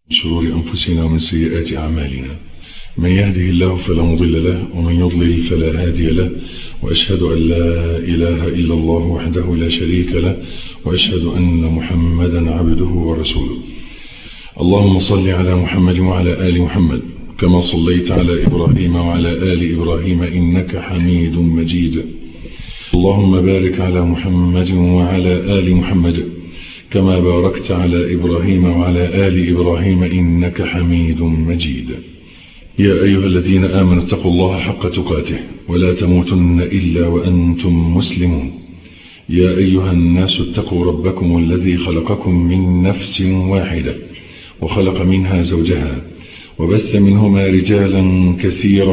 شرور أنفسنا ومن سيئات أعمالنا من يهده الله فلا مضل له ومن يضلل فلا هادي له وأشهد أن لا إله إلا الله وحده لا شريك له وأشهد أن محمدا عبده ورسوله اللهم صل على محمد وعلى آل محمد كما صليت على إبراهيم وعلى آل إبراهيم إنك حميد مجيد اللهم بارك على محمد وعلى آل محمد كما باركت على إبراهيم وعلى آل إبراهيم إنك حميد مجيد يا أيها الذين آمنوا اتقوا الله حق تقاته ولا تموتن إلا وأنتم مسلمون يا أيها الناس اتقوا ربكم الذي خلقكم من نفس واحدة وخلق منها زوجها وبث منهما رجالا كثيرا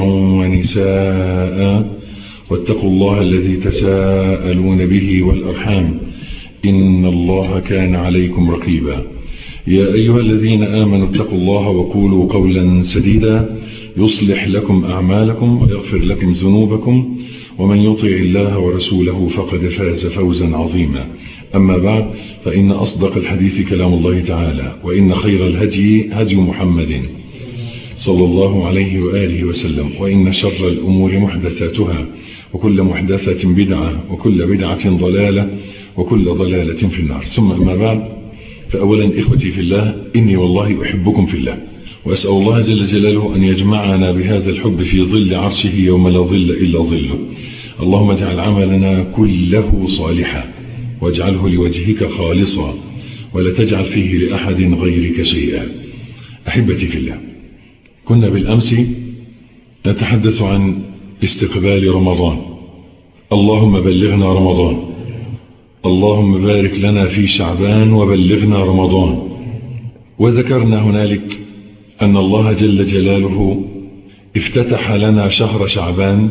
ونساء واتقوا الله الذي تساءلون به والأرحام إن الله كان عليكم رقيبا يا أيها الذين آمنوا اتقوا الله وقولوا قولا سديدا يصلح لكم أعمالكم ويغفر لكم ذنوبكم ومن يطع الله ورسوله فقد فاز فوزا عظيما أما بعد فإن أصدق الحديث كلام الله تعالى وإن خير الهدي هدي محمد صلى الله عليه وآله وسلم وإن شر الأمور محدثاتها وكل محدثة بدعة وكل بدعة ضلالة وكل ضلالة في النار ثم أما بعد فأولا إخوتي في الله إني والله أحبكم في الله وأسأل الله جل جلاله أن يجمعنا بهذا الحب في ظل عرشه يوم لا ظل إلا ظله اللهم اجعل عملنا كله صالحا واجعله لوجهك خالصا ولا تجعل فيه لأحد غيرك شيئا أحبتي في الله كنا بالأمس نتحدث عن استقبال رمضان اللهم بلغنا رمضان اللهم بارك لنا في شعبان وبلغنا رمضان وذكرنا هنالك أن الله جل جلاله افتتح لنا شهر شعبان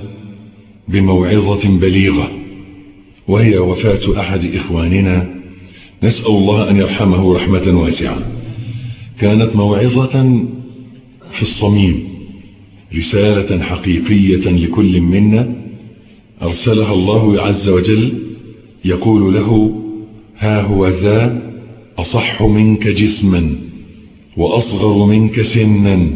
بموعظة بليغة وهي وفاة أحد إخواننا نسأل الله أن يرحمه رحمة واسعة كانت موعظة في الصميم رسالة حقيقية لكل منا أرسلها الله عز وجل يقول له ها هو ذا أصح منك جسما وأصغر منك سنا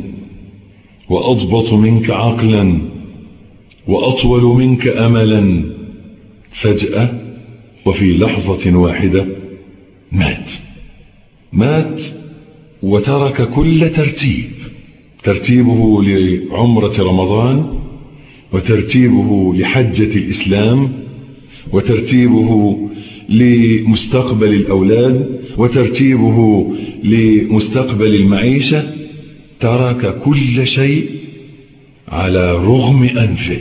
وأضبط منك عقلا وأطول منك أملا فجأة وفي لحظة واحدة مات مات وترك كل ترتيب ترتيبه لعمرة رمضان وترتيبه لحجة الإسلام وترتيبه لمستقبل الأولاد وترتيبه لمستقبل المعيشة ترك كل شيء على رغم أنفه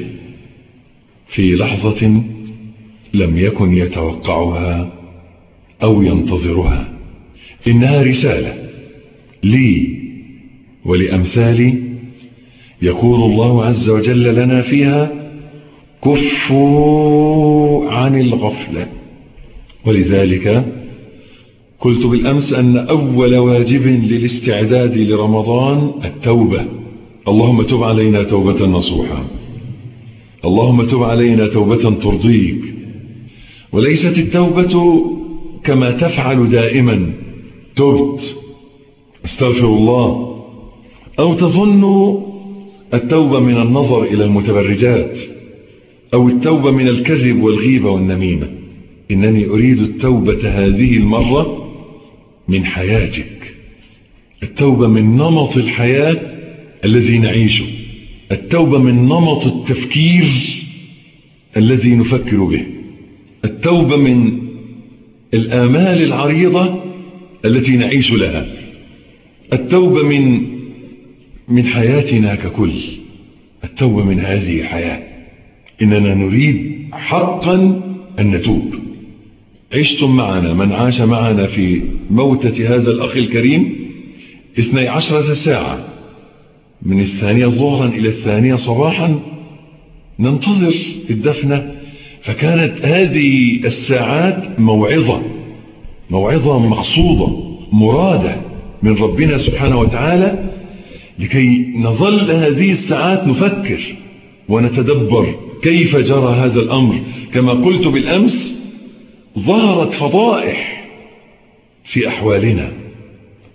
في لحظة لم يكن يتوقعها أو ينتظرها إنها رسالة لي ولأمثالي يقول الله عز وجل لنا فيها كفوا عن الغفلة ولذلك قلت بالأمس أن أول واجب للاستعداد لرمضان التوبة اللهم تب علينا توبة نصوحا اللهم تب علينا توبة ترضيك وليست التوبة كما تفعل دائما تبت استغفر الله أو تظن التوبة من النظر إلى المتبرجات أو التوبة من الكذب والغيبة والنميمة إنني أريد التوبة هذه المرة من حياتك التوبة من نمط الحياة الذي نعيشه التوبة من نمط التفكير الذي نفكر به التوبة من الآمال العريضة التي نعيش لها التوبة من من حياتنا ككل التوبة من هذه الحياة إننا نريد حقا أن نتوب عشتم معنا من عاش معنا في موتة هذا الأخ الكريم اثني عشرة ساعة من الثانية ظهرا إلى الثانية صباحا ننتظر الدفنة فكانت هذه الساعات موعظة موعظة مقصودة مرادة من ربنا سبحانه وتعالى لكي نظل هذه الساعات نفكر ونتدبر كيف جرى هذا الأمر كما قلت بالأمس ظهرت فضائح في أحوالنا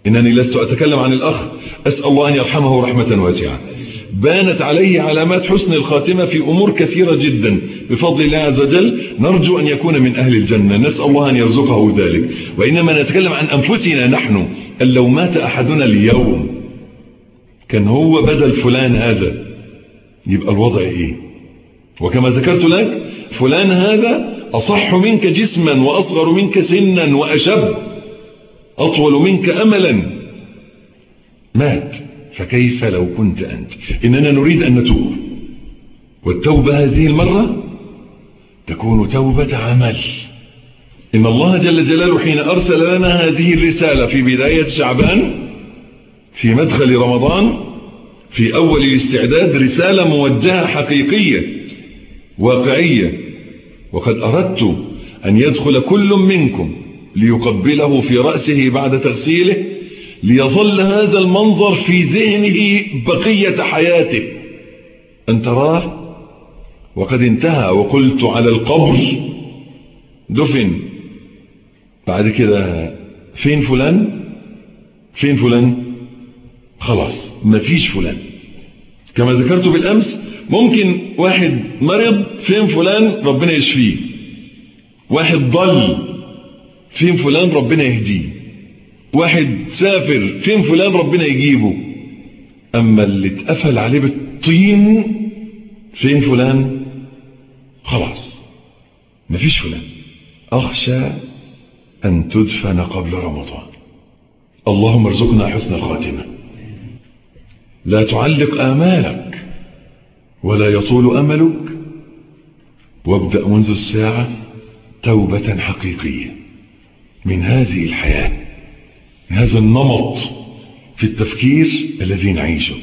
إنني لست أتكلم عن الأخ أسأل الله أن يرحمه رحمة واسعة بانت عليه علامات حسن الخاتمة في أمور كثيرة جدا بفضل الله عز وجل نرجو أن يكون من أهل الجنة نسأل الله أن يرزقه ذلك وإنما نتكلم عن أنفسنا نحن أن لو مات أحدنا اليوم كان هو بدل فلان هذا يبقى الوضع إيه وكما ذكرت لك فلان هذا أصح منك جسما وأصغر منك سنا وأشب أطول منك أملا مات فكيف لو كنت أنت إننا نريد أن نتوب والتوبة هذه المرة تكون توبة عمل إن الله جل جلاله حين أرسل لنا هذه الرسالة في بداية شعبان في مدخل رمضان في أول الاستعداد رسالة موجهة حقيقية واقعية وقد أردت أن يدخل كل منكم ليقبله في رأسه بعد تغسيله ليظل هذا المنظر في ذهنه بقية حياته أن تراه وقد انتهى وقلت على القبر دفن بعد كده فين فلان فين فلان خلاص مفيش فلان كما ذكرت بالأمس ممكن واحد مرض فين فلان ربنا يشفيه واحد ضل فين فلان ربنا يهديه واحد سافر فين فلان ربنا يجيبه أما اللي اتقفل عليه بالطين فين فلان خلاص مفيش فلان أخشى أن تدفن قبل رمضان اللهم ارزقنا حسن الخاتمة لا تعلق آمالك ولا يطول أملك وابدأ منذ الساعة توبة حقيقية من هذه الحياة من هذا النمط في التفكير الذي نعيشه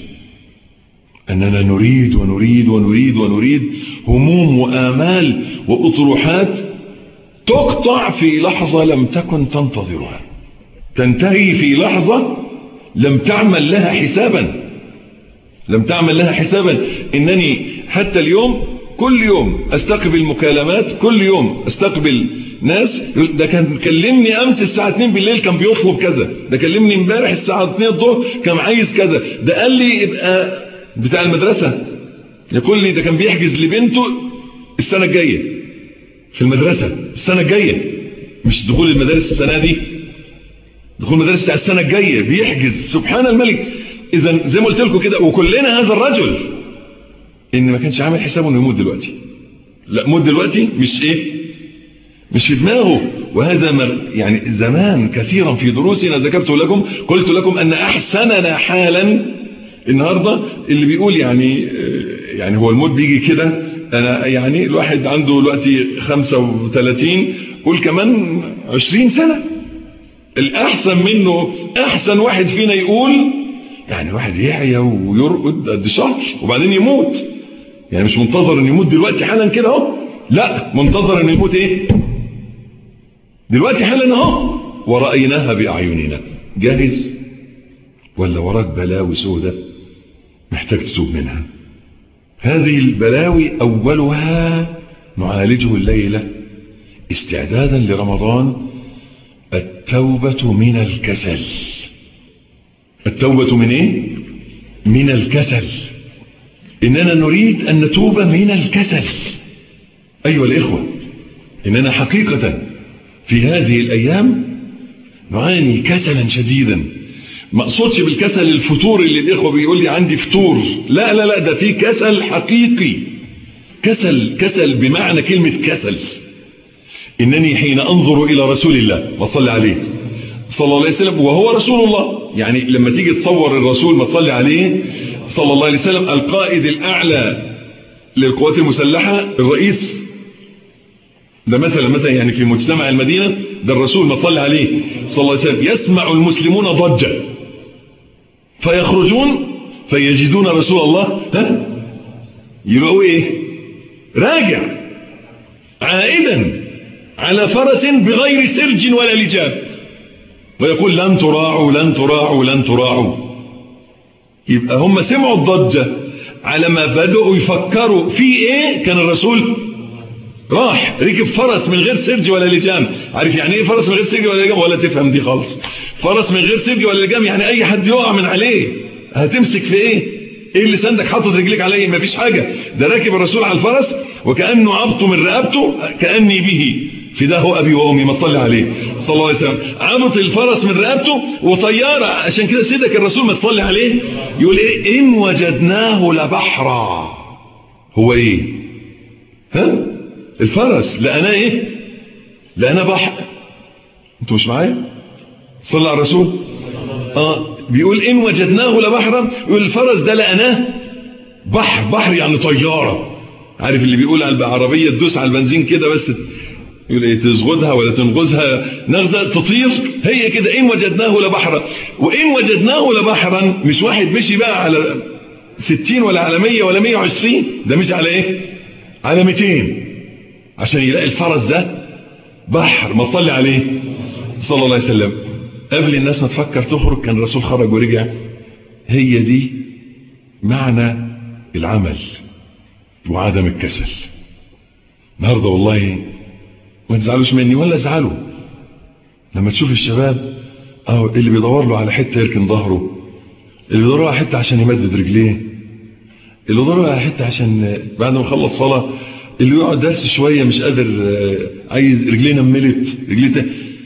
أننا نريد ونريد ونريد ونريد هموم وآمال وأطروحات تقطع في لحظة لم تكن تنتظرها تنتهي في لحظة لم تعمل لها حسابا لم تعمل لها حسابا إنني حتى اليوم كل يوم استقبل مكالمات كل يوم استقبل ناس ده كان كلمني امس الساعة 2 بالليل كان بيطلب كذا ده كلمني امبارح الساعة 2 الظهر كان عايز كذا ده قال لي يبقى بتاع المدرسة يقول لي ده كان بيحجز لبنته السنة الجاية في المدرسة السنة الجاية مش دخول المدارس السنة دي دخول المدارس بتاع السنة الجاية بيحجز سبحان الملك اذا زي ما قلت لكم كده وكلنا هذا الرجل ان ما كانش عامل حسابه انه يموت دلوقتي لا موت دلوقتي مش ايه مش في دماغه وهذا مر يعني زمان كثيرا في دروسنا ذكرت لكم قلت لكم ان احسننا حالا النهاردة اللي بيقول يعني يعني هو الموت بيجي كده انا يعني الواحد عنده دلوقتي 35 قول كمان 20 سنة الاحسن منه احسن واحد فينا يقول يعني واحد يعيا ويرقد قد شهر وبعدين يموت يعني مش منتظر انه يموت دلوقتي حالا كده اهو لا منتظر انه يموت ايه دلوقتي حالا اهو ورأيناها بأعيننا جاهز ولا وراك بلاوي سودة محتاج تتوب منها هذه البلاوي أولها نعالجه الليلة استعدادا لرمضان التوبة من الكسل التوبة من ايه من الكسل اننا نريد ان نتوب من الكسل ايها الاخوة اننا حقيقة في هذه الايام نعاني كسلا شديدا ما اقصدش بالكسل الفتور اللي الاخوة بيقول لي عندي فتور لا لا لا ده في كسل حقيقي كسل كسل بمعنى كلمة كسل انني حين انظر الى رسول الله وصلى عليه صلى الله عليه وسلم وهو رسول الله يعني لما تيجي تصور الرسول ما تصلي عليه صلى الله عليه وسلم القائد الأعلى للقوات المسلحة الرئيس ده مثلا مثلا يعني في مجتمع المدينة ده الرسول ما تصلي عليه صلى الله عليه وسلم يسمع المسلمون ضجة فيخرجون فيجدون رسول الله ها يبقوا ايه راجع عائدا على فرس بغير سرج ولا لجاب ويقول لن تراعوا لن تراعوا لن تراعوا يبقى هم سمعوا الضجة على ما بدأوا يفكروا في ايه كان الرسول راح ركب فرس من غير سرج ولا لجام عارف يعني ايه فرس من غير سرج ولا لجام ولا تفهم دي خالص فرس من غير سرج ولا لجام يعني اي حد يقع من عليه هتمسك في ايه ايه اللي سندك حاطط رجليك عليه مفيش حاجة ده راكب الرسول على الفرس وكأنه عبطه من رقبته كأني به فداه أبي وأمي ما تصلي عليه صلى الله عليه وسلم عبط الفرس من رقبته وطيارة عشان كده سيدك الرسول ما تصلي عليه يقول ايه إن وجدناه لبحرا هو ايه ها الفرس لقناه ايه لقناه بحر انتوا مش معايا صلى على الرسول اه بيقول إن وجدناه لبحرا يقول الفرس ده لقناه بحر بحر يعني طيارة عارف اللي بيقول على العربية تدوس على البنزين كده بس يقول ايه تزغدها ولا تنغزها نغزة تطير هي كده إن وجدناه لبحرا وإن وجدناه لبحرا مش واحد مشي بقى على ستين ولا على مية ولا مية وعشرين ده مش على ايه على ميتين عشان يلاقي الفرس ده بحر ما تصلي عليه صلى الله عليه وسلم قبل الناس ما تفكر تخرج كان الرسول خرج ورجع هي دي معنى العمل وعدم الكسل النهاردة والله ما تزعلوش مني ولا ازعلوا لما تشوف الشباب أو اللي بيدور له على حتة يركن ظهره اللي بيدور له على حتة عشان يمدد رجليه اللي بيدور له على حتة عشان بعد ما يخلص صلاة اللي يقعد درس شوية مش قادر عايز رجليه نملت رجليه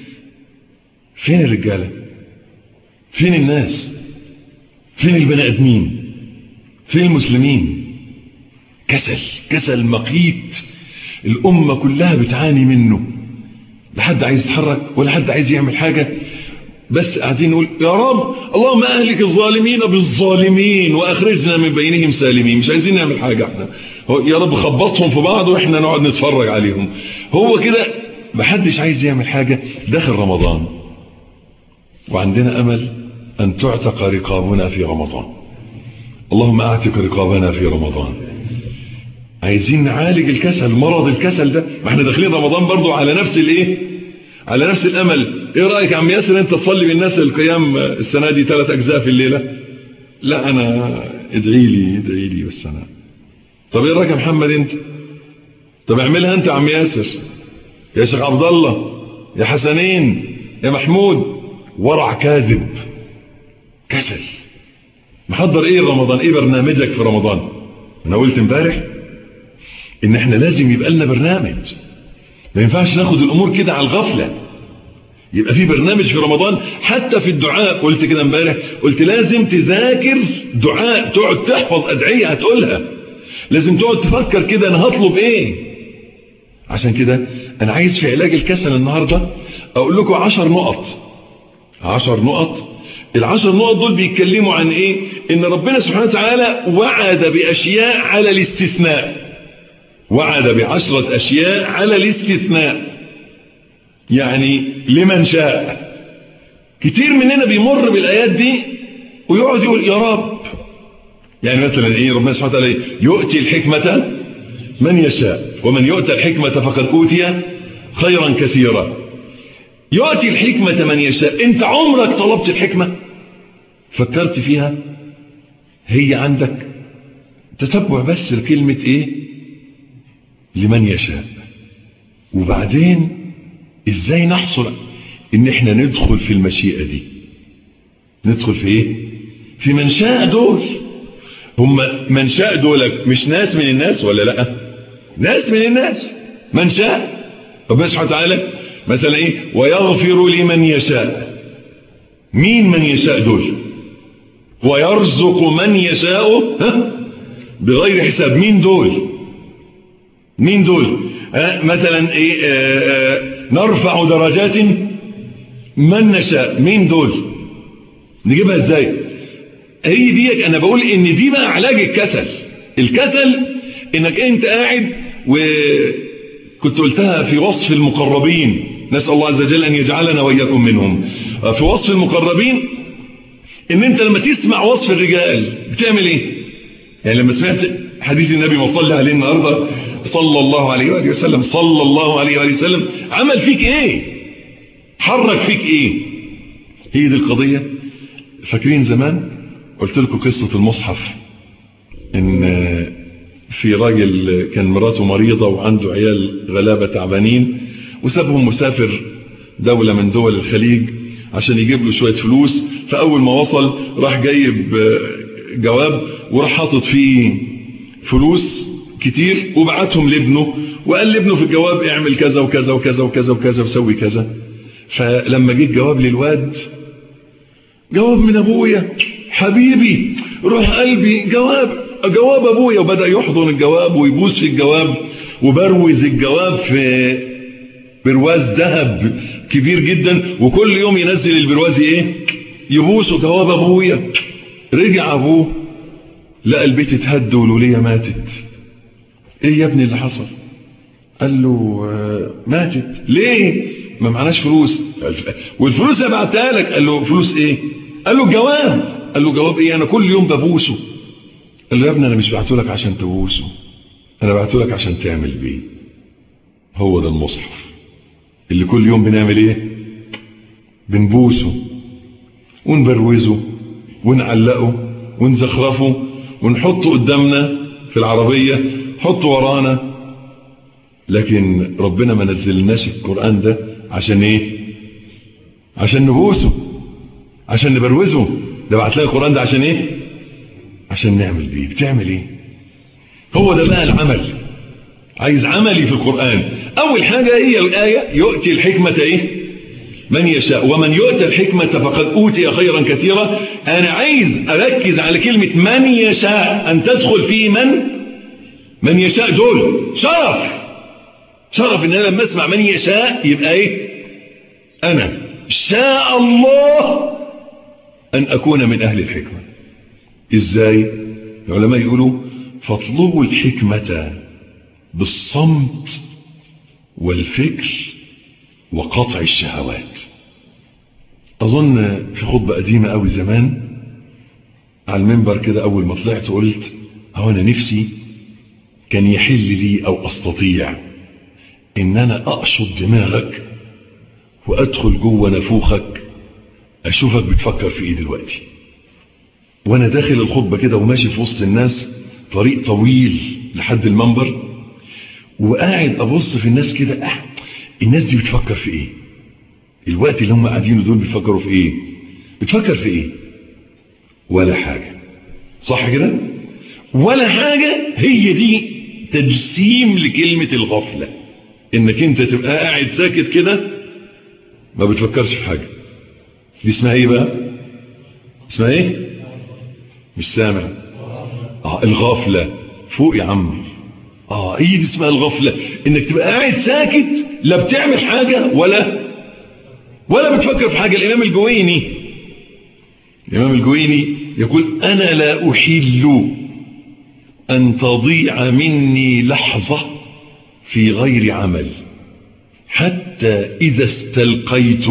فين الرجالة فين الناس فين البني ادمين فين المسلمين كسل كسل مقيت الأمة كلها بتعاني منه لا حد عايز يتحرك ولا حد عايز يعمل حاجة بس قاعدين نقول يا رب اللهم أهلك الظالمين بالظالمين وأخرجنا من بينهم سالمين مش عايزين نعمل حاجة احنا يا رب خبطهم في بعض واحنا نقعد نتفرج عليهم هو كده محدش عايز يعمل حاجة داخل رمضان وعندنا أمل أن تعتق رقابنا في رمضان اللهم أعتق رقابنا في رمضان عايزين نعالج الكسل مرض الكسل ده ما احنا داخلين رمضان برضو على نفس الايه على نفس الامل ايه رايك يا عم ياسر انت تصلي بالناس القيام السنه دي ثلاث اجزاء في الليله لا انا ادعي لي ادعي لي بس انا طب ايه رايك يا محمد انت طب اعملها انت يا عم ياسر يا شيخ عبد الله يا حسنين يا محمود ورع كاذب كسل محضر ايه رمضان ايه برنامجك في رمضان انا قلت امبارح ان احنا لازم يبقى لنا برنامج ما ينفعش ناخد الامور كده على الغفلة يبقى في برنامج في رمضان حتى في الدعاء قلت كده امبارح قلت لازم تذاكر دعاء تقعد تحفظ ادعية هتقولها لازم تقعد تفكر كده انا هطلب ايه عشان كده انا عايز في علاج الكسل النهاردة اقول لكم عشر نقط عشر نقط العشر نقط دول بيتكلموا عن ايه ان ربنا سبحانه وتعالى وعد باشياء على الاستثناء وعد بعشرة أشياء على الاستثناء يعني لمن شاء كتير مننا بيمر بالآيات دي ويقعد يقول يا رب يعني مثلا ايه ربنا سبحانه وتعالى يؤتي الحكمة من يشاء ومن يؤتى الحكمة فقد أوتي خيرا كثيرا يؤتي الحكمة من يشاء انت عمرك طلبت الحكمة فكرت فيها هي عندك تتبع بس لكلمة ايه لمن يشاء وبعدين ازاي نحصل ان احنا ندخل في المشيئة دي ندخل في ايه في من شاء دول هم من شاء دولك مش ناس من الناس ولا لا ناس من الناس من شاء ربنا سبحانه وتعالى مثلا ايه ويغفر لمن يشاء مين من يشاء دول ويرزق من يشاء ها بغير حساب مين دول مين دول آه مثلا ايه آه آه نرفع درجات من نشاء مين دول نجيبها ازاي هي دي انا بقول ان دي بقى علاج الكسل الكسل انك انت قاعد وكنت قلتها في وصف المقربين نسأل الله عز وجل ان يجعلنا وإياكم منهم في وصف المقربين ان انت لما تسمع وصف الرجال بتعمل ايه يعني لما سمعت حديث النبي وصلى عليه النهارده صلى الله عليه وآله وسلم صلى الله عليه وآله وسلم عمل فيك ايه حرك فيك ايه هي دي القضية فاكرين زمان قلت لكم قصة المصحف ان في راجل كان مراته مريضة وعنده عيال غلابة تعبانين وسابهم مسافر دولة من دول الخليج عشان يجيب له شوية فلوس فأول ما وصل راح جايب جواب وراح حاطط فيه فلوس كتير وبعتهم لابنه وقال لابنه في الجواب اعمل كذا وكذا وكذا وكذا وكذا وسوي كذا فلما جه الجواب للواد جواب من ابويا حبيبي روح قلبي جواب جواب ابويا وبدأ يحضن الجواب ويبوس في الجواب وبروز الجواب في برواز ذهب كبير جدا وكل يوم ينزل البرواز ايه يبوسه جواب ابويا رجع ابوه لقى البيت اتهد والوليه ماتت ايه يا ابني اللي حصل قال له ماتت ليه ما معناش فلوس والفلوس اللي بعتها لك قال له فلوس ايه قال له جواب قال له جواب ايه انا كل يوم ببوسه قال له يا ابني انا مش بعته لك عشان تبوسه انا بعته لك عشان تعمل بيه هو ده المصحف اللي كل يوم بنعمل ايه بنبوسه ونبروزه ونعلقه ونزخرفه ونحطه قدامنا في العربية حطه ورانا لكن ربنا ما نزلناش القرآن ده عشان ايه عشان نبوسه عشان نبروزه ده بعت لنا القرآن ده عشان ايه عشان نعمل بيه بتعمل ايه هو ده بقى العمل عايز عملي في القرآن اول حاجة هي الآية يؤتي الحكمة ايه من يشاء ومن يؤتى الحكمة فقد أوتي خيرا كثيرا أنا عايز أركز على كلمة من يشاء أن تدخل في من من يشاء دول شرف شرف إن أنا لما أسمع من يشاء يبقى إيه أنا شاء الله أن أكون من أهل الحكمة إزاي العلماء يقولوا فاطلبوا الحكمة بالصمت والفكر وقطع الشهوات أظن في خطبة قديمة أوي زمان على المنبر كده أول ما طلعت قلت هو أنا نفسي كان يحل لي أو أستطيع إن أنا أقشط دماغك وأدخل جوه نفوخك أشوفك بتفكر في إيه دلوقتي وأنا داخل الخطبة كده وماشي في وسط الناس طريق طويل لحد المنبر وقاعد أبص في الناس كده أه الناس دي بتفكر في ايه الوقت اللي هم قاعدين دول بيفكروا في ايه بتفكر في ايه ولا حاجة صح كده ولا حاجة هي دي تجسيم لكلمة الغفلة انك انت تبقى قاعد ساكت كده ما بتفكرش في حاجة دي اسمها ايه بقى اسمها ايه مش سامع اه الغفلة فوق يا عم اه هي دي اسمها الغفلة انك تبقى قاعد ساكت لا بتعمل حاجة ولا ولا بتفكر في حاجة الامام الجويني الامام الجويني يقول انا لا احل ان تضيع مني لحظة في غير عمل حتى اذا استلقيت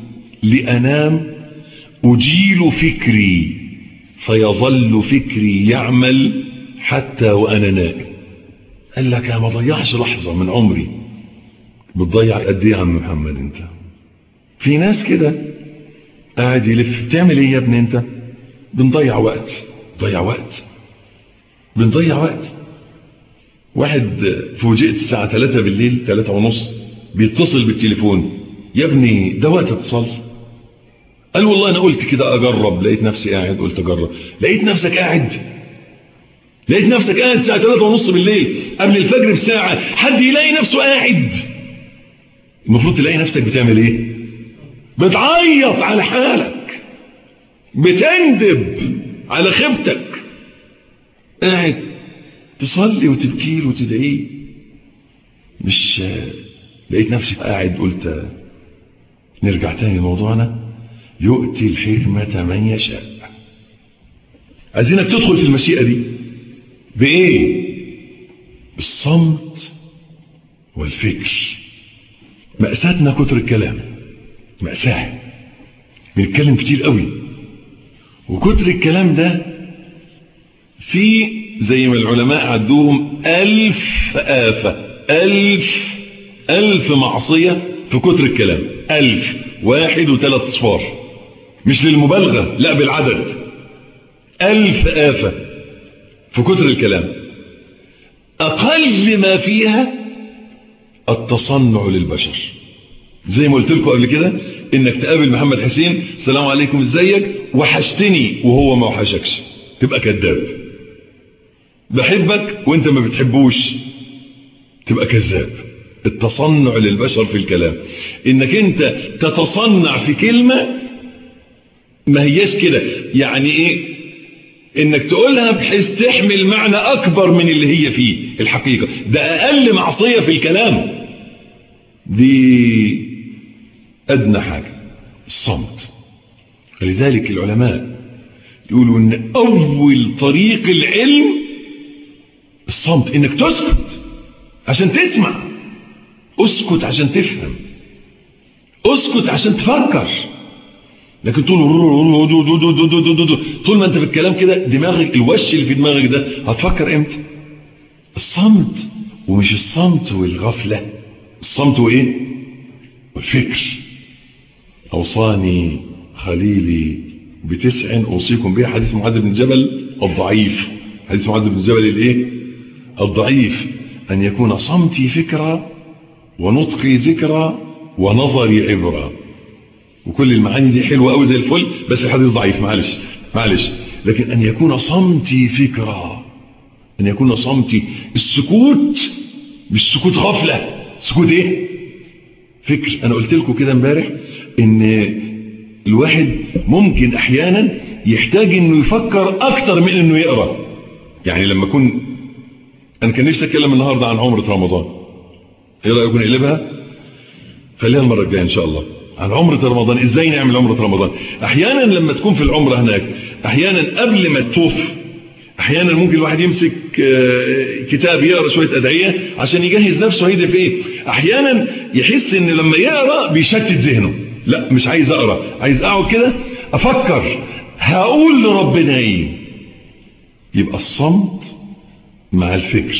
لانام اجيل فكري فيظل فكري يعمل حتى وانا نائم قال لك ما ضيعش لحظة من عمري بتضيع قد ايه يا عم محمد انت في ناس كده قاعد يلف بتعمل ايه يا ابني انت بنضيع وقت ضيع وقت بنضيع وقت واحد فوجئت الساعة 3 بالليل 3 ونص بيتصل بالتليفون يا ابني ده وقت اتصال قال والله انا قلت كده اجرب لقيت نفسي قاعد قلت اجرب لقيت نفسك قاعد لقيت نفسك قاعد الساعة 3 ونص بالليل قبل الفجر بساعة حد يلاقي نفسه قاعد المفروض تلاقي نفسك بتعمل ايه بتعيط على حالك بتندب على خيبتك قاعد تصلي وتبكي له وتدعيه مش لقيت نفسي قاعد قلت نرجع تاني لموضوعنا يؤتي الحكمة من يشاء عايزينك تدخل في المشيئة دي بإيه بالصمت والفكر مأساتنا كتر الكلام مأساة بنتكلم كتير قوي وكتر الكلام ده في زي ما العلماء عدوهم ألف آفة ألف ألف معصية في كتر الكلام ألف واحد وثلاث صفار مش للمبالغة لا بالعدد ألف آفة في كتر الكلام أقل ما فيها التصنع للبشر زي ما قلت لكم قبل كده انك تقابل محمد حسين السلام عليكم ازيك وحشتني وهو ما وحشكش تبقى كذاب بحبك وانت ما بتحبوش تبقى كذاب التصنع للبشر في الكلام انك انت تتصنع في كلمة ما هياش كده يعني ايه انك تقولها بحيث تحمل معنى اكبر من اللي هي فيه الحقيقة ده اقل معصية في الكلام دي ادنى حاجة الصمت فلذلك العلماء يقولوا ان اول طريق العلم الصمت انك تسكت عشان تسمع اسكت عشان تفهم اسكت عشان تفكر لكن طول طول ما انت في الكلام كده دماغك الوش اللي في دماغك ده هتفكر امتى الصمت ومش الصمت والغفلة الصمت وايه والفكر اوصاني خليلي بتسع اوصيكم بها حديث معاذ بن جبل الضعيف حديث معاذ بن جبل الايه الضعيف ان يكون صمتي فكرة ونطقي ذكرى ونظري عبرة وكل المعاني دي حلوة قوي زي الفل بس الحديث ضعيف معلش معلش لكن أن يكون صمتي فكرة أن يكون صمتي السكوت مش سكوت غفلة سكوت ايه فكر أنا قلت لكم كده امبارح ان الواحد ممكن احيانا يحتاج انه يفكر اكتر من انه يقرأ يعني لما اكون انا كان نفسي اتكلم النهاردة عن عمرة رمضان ايه رأيكم نقلبها خليها المرة الجاية ان شاء الله عن عمرة رمضان ازاي نعمل عمرة رمضان احيانا لما تكون في العمرة هناك احيانا قبل ما تطوف احيانا ممكن الواحد يمسك كتاب يقرا شويه ادعيه عشان يجهز نفسه هيدي في ايه احيانا يحس ان لما يقرا بيشتت ذهنه لا مش عايز اقرا عايز اقعد كده افكر هقول لربنا ايه يبقى الصمت مع الفكر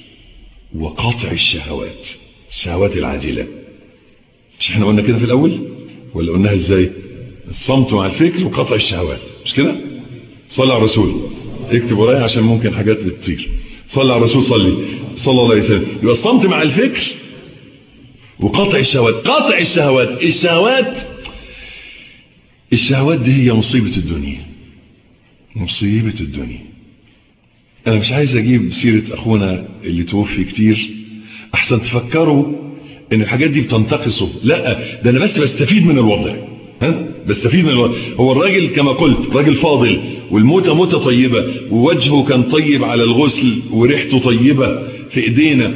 وقطع الشهوات الشهوات العاجله مش احنا قلنا كده في الاول ولا قلناها ازاي الصمت مع الفكر وقطع الشهوات مش كده صلى على الرسول اكتب ورايا عشان ممكن حاجات بتطير صلى على الرسول صلي صلى الله عليه وسلم يبقى الصمت مع الفكر وقطع الشهوات قطع الشهوات الشهوات الشهوات دي هي مصيبة الدنيا مصيبة الدنيا انا مش عايز اجيب سيرة اخونا اللي توفي كتير احسن تفكروا ان الحاجات دي بتنتقصه لا ده انا بس بستفيد من الوضع ها بستفيد من الوضع هو الراجل كما قلت راجل فاضل والموتة موتة طيبة ووجهه كان طيب على الغسل وريحته طيبة في ايدينا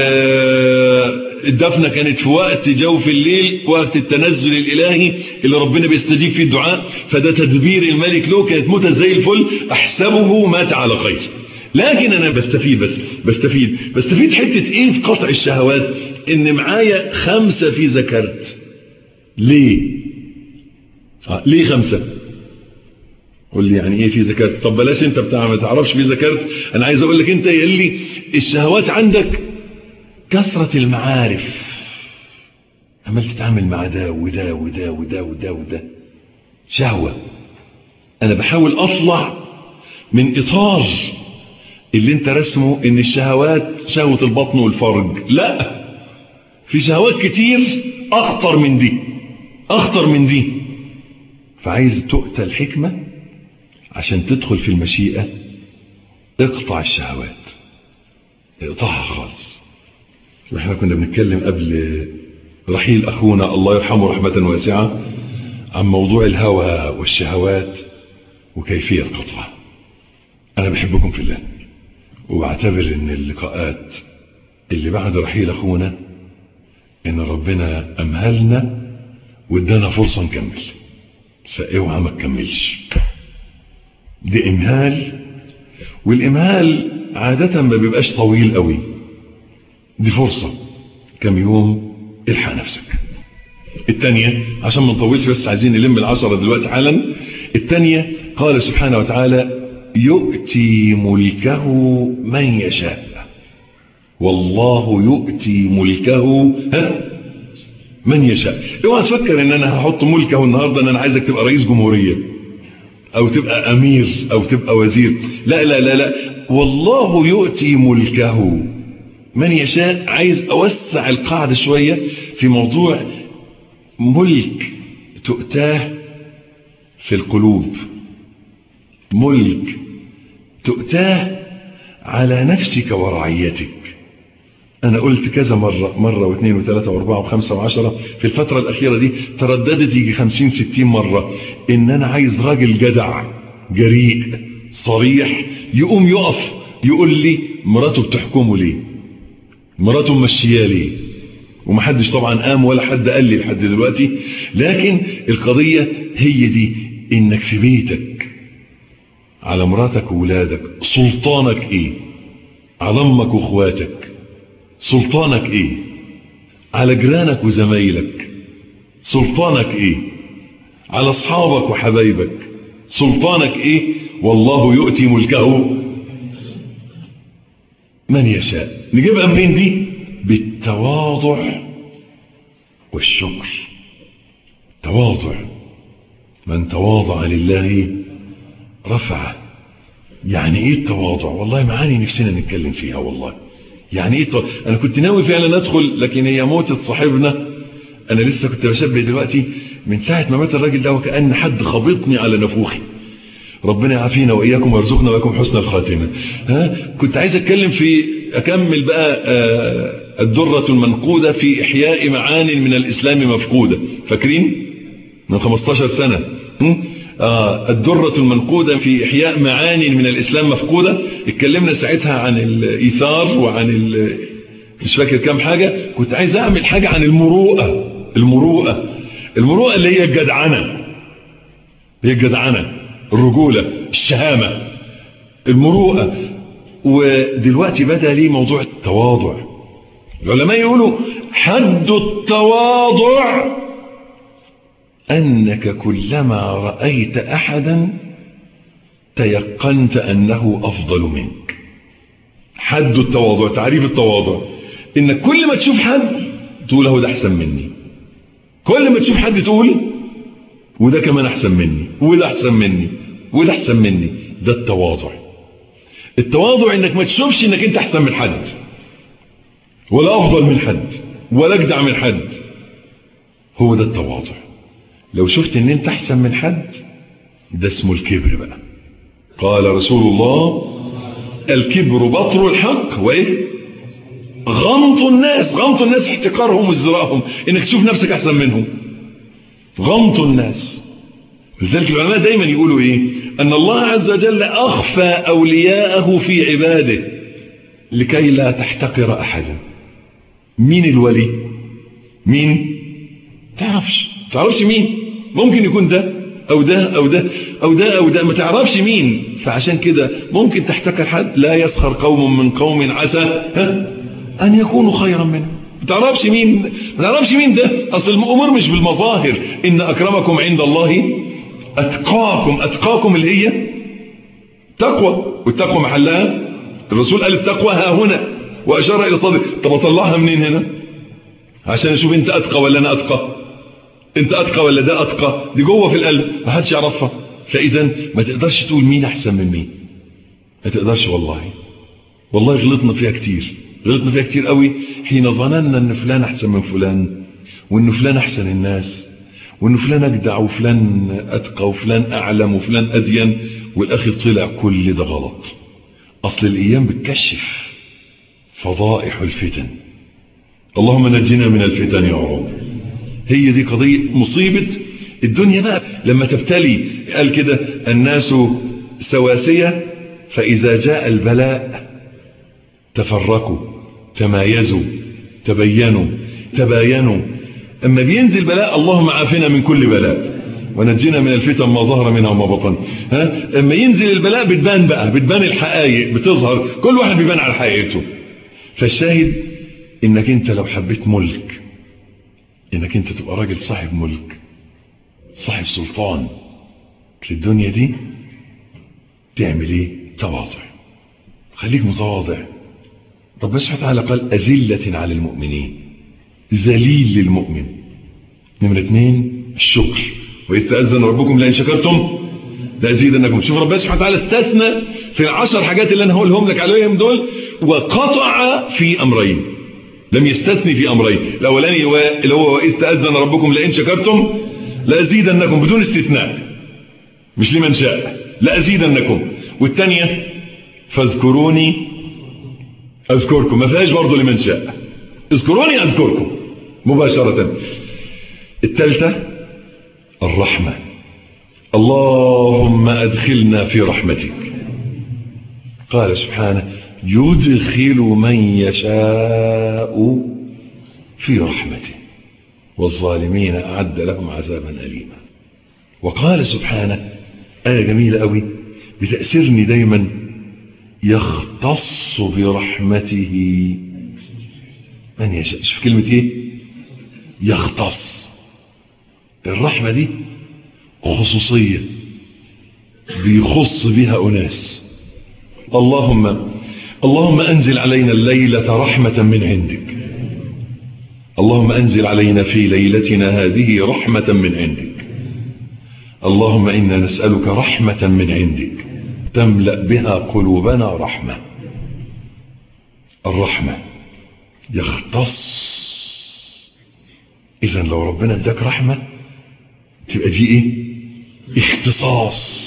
والدفنة كانت في وقت جوف الليل وقت التنزل الالهي اللي ربنا بيستجيب فيه الدعاء فده تدبير الملك له كانت موتة زي الفل احسبه مات على خير لكن انا بستفيد بس بستفيد بستفيد حتة ايه في قطع الشهوات ان معايا خمسة في زكرت ليه آه ليه خمسة قول لي يعني ايه في زكرت طب بلاش انت بتاع ما تعرفش في زكرت انا عايز اقول لك انت يلي الشهوات عندك كثرة المعارف عمال تتعامل مع ده وده وده وده وده وده شهوة انا بحاول اطلع من اطار اللي انت رسمه ان الشهوات شهوة البطن والفرج لا في شهوات كتير اخطر من دي اخطر من دي فعايز تؤتى الحكمة عشان تدخل في المشيئة اقطع الشهوات اقطعها خالص واحنا كنا بنتكلم قبل رحيل اخونا الله يرحمه رحمة واسعة عن موضوع الهوى والشهوات وكيفية قطعه انا بحبكم في الله وبعتبر ان اللقاءات اللي بعد رحيل اخونا ان ربنا امهلنا وادانا فرصة نكمل فاوعى ما تكملش دي امهال والامهال عادة ما بيبقاش طويل قوي دي فرصة كم يوم الحق نفسك التانية عشان ما نطولش بس عايزين نلم العشرة دلوقتي حالا التانية قال سبحانه وتعالى يؤتي ملكه من يشاء والله يؤتي ملكه ها من يشاء اوعى تفكر ان انا هحط ملكه النهارده ان انا عايزك تبقى رئيس جمهوريه او تبقى امير او تبقى وزير لا لا لا لا والله يؤتي ملكه من يشاء عايز اوسع القاعده شويه في موضوع ملك تؤتاه في القلوب ملك تؤتاه على نفسك ورعيتك أنا قلت كذا مرة مرة واثنين وثلاثة واربعة وخمسة وعشرة في الفترة الأخيرة دي ترددت يجي خمسين ستين مرة إن أنا عايز راجل جدع جريء صريح يقوم يقف يقول لي مراته بتحكمه ليه مراته ممشياه ليه ومحدش طبعا قام ولا حد قال لي لحد دلوقتي لكن القضية هي دي إنك في بيتك على مراتك وولادك سلطانك إيه على أمك وأخواتك سلطانك ايه على جيرانك وزمايلك سلطانك ايه على اصحابك وحبايبك سلطانك ايه والله يؤتي ملكه من يشاء نجيبها منين دي بالتواضع والشكر تواضع من تواضع لله رفعه يعني ايه التواضع والله معاني نفسنا نتكلم فيها والله يعني ايه طب انا كنت ناوي فعلا ادخل لكن هي موتة صاحبنا انا لسه كنت بشبه دلوقتي من ساعة ما مات الراجل ده وكأن حد خبطني على نفوخي ربنا يعافينا واياكم ويرزقنا واياكم حسن الخاتمة ها كنت عايز اتكلم في اكمل بقى آه الدرة المنقودة في احياء معان من الاسلام مفقودة فاكرين من 15 سنة آه الدرة المنقودة في إحياء معاني من الإسلام مفقودة اتكلمنا ساعتها عن الإيثار وعن ال... مش فاكر كام حاجة كنت عايز أعمل حاجة عن المروءة المروءة المروءة اللي هي الجدعنة هي الجدعنة الرجولة الشهامة المروءة ودلوقتي بدأ لي موضوع التواضع العلماء يقولوا حد التواضع أنك كلما رأيت أحدا تيقنت أنه أفضل منك حد التواضع تعريف التواضع إنك كل ما تشوف حد تقول هو ده أحسن مني كل ما تشوف حد تقول وده كمان أحسن مني وده أحسن مني وده أحسن مني ده التواضع التواضع إنك ما تشوفش إنك أنت أحسن من حد ولا أفضل من حد ولا أجدع من حد هو ده التواضع لو شفت ان انت احسن من حد ده اسمه الكبر بقى قال رسول الله الكبر بطر الحق وايه غمط الناس غمط الناس احتقارهم وازدراءهم انك تشوف نفسك احسن منهم غمط الناس لذلك العلماء دايما يقولوا ايه ان الله عز وجل اخفى اولياءه في عباده لكي لا تحتقر احدا مين الولي مين تعرفش تعرفش مين ممكن يكون ده او ده او ده او ده او ده ما تعرفش مين فعشان كده ممكن تحتقر حد لا يسخر قوم من قوم عسى ان يكونوا خيرا منه ما تعرفش مين ما تعرفش مين ده اصل الامور مش بالمظاهر ان اكرمكم عند الله اتقاكم اتقاكم اللي هي تقوى والتقوى محلها الرسول قال التقوى ها هنا واشار الى صدر طب اطلعها منين هنا عشان اشوف انت اتقى ولا انا اتقى انت اتقى ولا ده اتقى دي جوه في القلب ما حدش يعرفها فاذا ما تقدرش تقول مين احسن من مين ما تقدرش والله والله غلطنا فيها كتير غلطنا فيها كتير قوي حين ظننا ان فلان احسن من فلان وان فلان احسن الناس وان فلان اجدع وفلان اتقى وفلان اعلم وفلان ادين والاخر طلع كل ده غلط اصل الايام بتكشف فضائح الفتن اللهم نجنا من الفتن يا رب هي دي قضية مصيبة الدنيا بقى لما تبتلي قال كده الناس سواسية فإذا جاء البلاء تفرقوا تمايزوا تبينوا تباينوا أما بينزل بلاء اللهم عافنا من كل بلاء ونجينا من الفتن ما ظهر منها وما بطن ها اما ينزل البلاء بتبان بقى بتبان الحقائق بتظهر كل واحد بيبان على حقيقته فالشاهد انك انت لو حبيت ملك انك انت تبقى راجل صاحب ملك صاحب سلطان في الدنيا دي تعمل ايه تواضع خليك متواضع ربنا سبحانه وتعالى قال أذلة على المؤمنين ذليل للمؤمن نمرة اثنين الشكر وإذ تأذن ربكم لأن شكرتم لأزيدنكم شوف ربنا سبحانه وتعالى استثنى في العشر حاجات اللي أنا هقولهم لك عليهم دول وقطع في أمرين لم يستثني في أمرين الأولاني اللي هو وإذ تأذن ربكم لئن شكرتم لأزيدنكم بدون استثناء مش لمن شاء لأزيدنكم والثانية فاذكروني أذكركم ما فيهاش برضه لمن شاء اذكروني أذكركم مباشرة الثالثة الرحمة اللهم أدخلنا في رحمتك قال سبحانه يدخل من يشاء في رحمته والظالمين أعد لهم عذابا أليما وقال سبحانه آية جميلة قوي بتأثيرني دايما يختص برحمته من يشاء شوف كلمة ايه يختص الرحمة دي خصوصية بيخص بها أناس اللهم اللهم أنزل علينا الليلة رحمة من عندك اللهم أنزل علينا في ليلتنا هذه رحمة من عندك اللهم إنا نسألك رحمة من عندك تملأ بها قلوبنا رحمة الرحمة يختص إذا لو ربنا اداك رحمة تبقى دي إيه اختصاص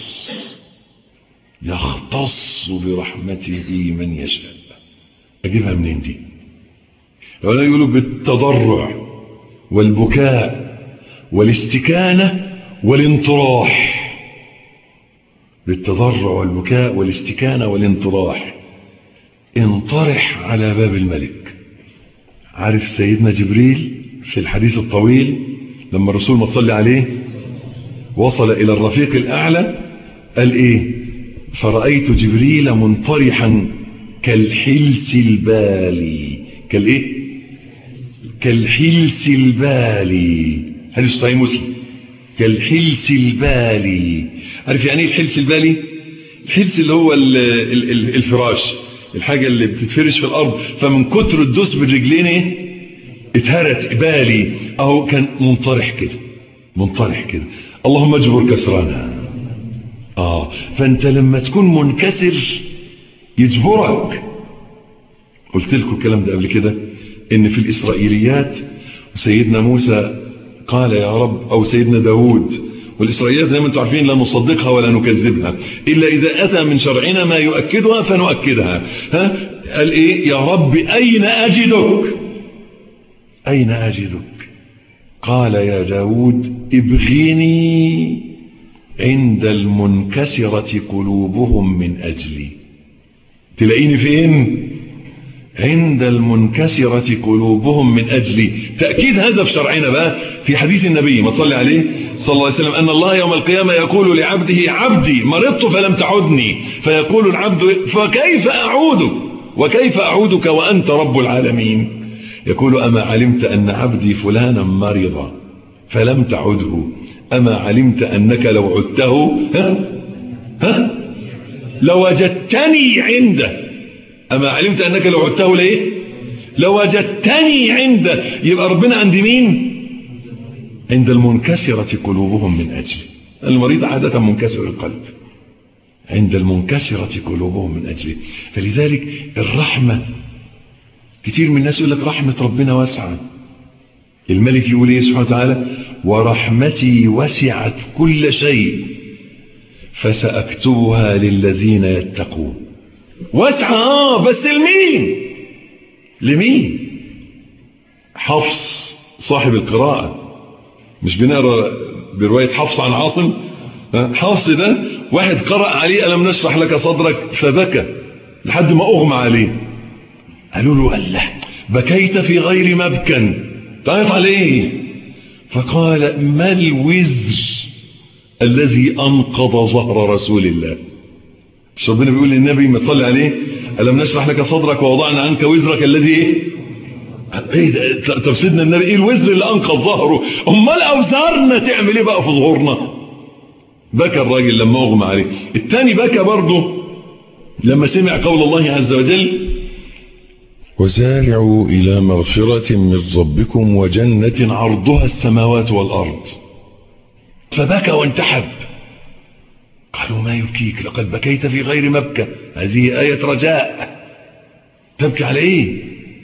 يختص برحمته من يشاء أجيبها منين دي لو يقولوا بالتضرع والبكاء والاستكانة والانطراح بالتضرع والبكاء والاستكانة والانطراح انطرح على باب الملك عارف سيدنا جبريل في الحديث الطويل لما الرسول ما صلي عليه وصل إلى الرفيق الأعلى قال إيه فرأيت جبريل منطرحا كالحلس البالي كالإيه كالحلس البالي حديث صحيح مسلم كالحلس البالي عارف يعني ايه الحلس البالي الحلس اللي هو ال ال ال الفراش الحاجة اللي بتتفرش في الأرض فمن كتر الدوس بالرجلين ايه اتهرت بالي اهو كان منطرح كده منطرح كده اللهم اجبر كسرنا اه فانت لما تكون منكسر يجبرك قلت لكم الكلام ده قبل كده ان في الاسرائيليات سيدنا موسى قال يا رب او سيدنا داود والإسرائيليات زي ما انتم عارفين لا نصدقها ولا نكذبها إلا إذا أتى من شرعنا ما يؤكدها فنؤكدها ها؟ قال إيه يا رب أين أجدك أين أجدك قال يا داود ابغيني عند المنكسرة قلوبهم من أجلي تلاقيني فين عند المنكسرة قلوبهم من أجلي تأكيد هذا في شرعنا بقى في حديث النبي ما تصلي عليه صلى الله عليه وسلم أن الله يوم القيامة يقول لعبده عبدي مرضت فلم تعدني فيقول العبد فكيف أعودك وكيف أعودك وأنت رب العالمين يقول أما علمت أن عبدي فلانا مرض فلم تعده أما علمت أنك لو عدته ها ها لوجدتني عنده أما علمت أنك لو عدته ليه لوجدتني عنده يبقى ربنا عند مين عند المنكسرة قلوبهم من أجل المريض عادة منكسر القلب عند المنكسرة قلوبهم من أجله فلذلك الرحمة كتير من الناس يقول لك رحمة ربنا واسعة الملك يقول ايه سبحانه وتعالى ورحمتي وسعت كل شيء فسأكتبها للذين يتقون واسعة اه بس لمين لمين حفص صاحب القراءة مش بنقرأ برواية حفص عن عاصم حفص ده واحد قرأ عليه ألم نشرح لك صدرك فبكى لحد ما أغمى عليه قالوا له الله بكيت في غير مبكى تعرف عليه فقال ما الوزر الذي أنقض ظهر رسول الله مش ربنا بيقول للنبي ما تصلي عليه ألم نشرح لك صدرك ووضعنا عنك وزرك الذي ايه ايه ده طب سيدنا النبي ايه الوزر اللي انقض ظهره امال اوزارنا تعمل ايه بقى في ظهورنا بكى الراجل لما اغمى عليه الثاني بكى برضه لما سمع قول الله عز وجل وسارعوا إلى مغفرة من ربكم وجنة عرضها السماوات والأرض فبكى وانتحب قالوا ما يبكيك لقد بكيت في غير مبكى هذه آية رجاء تبكي على ايه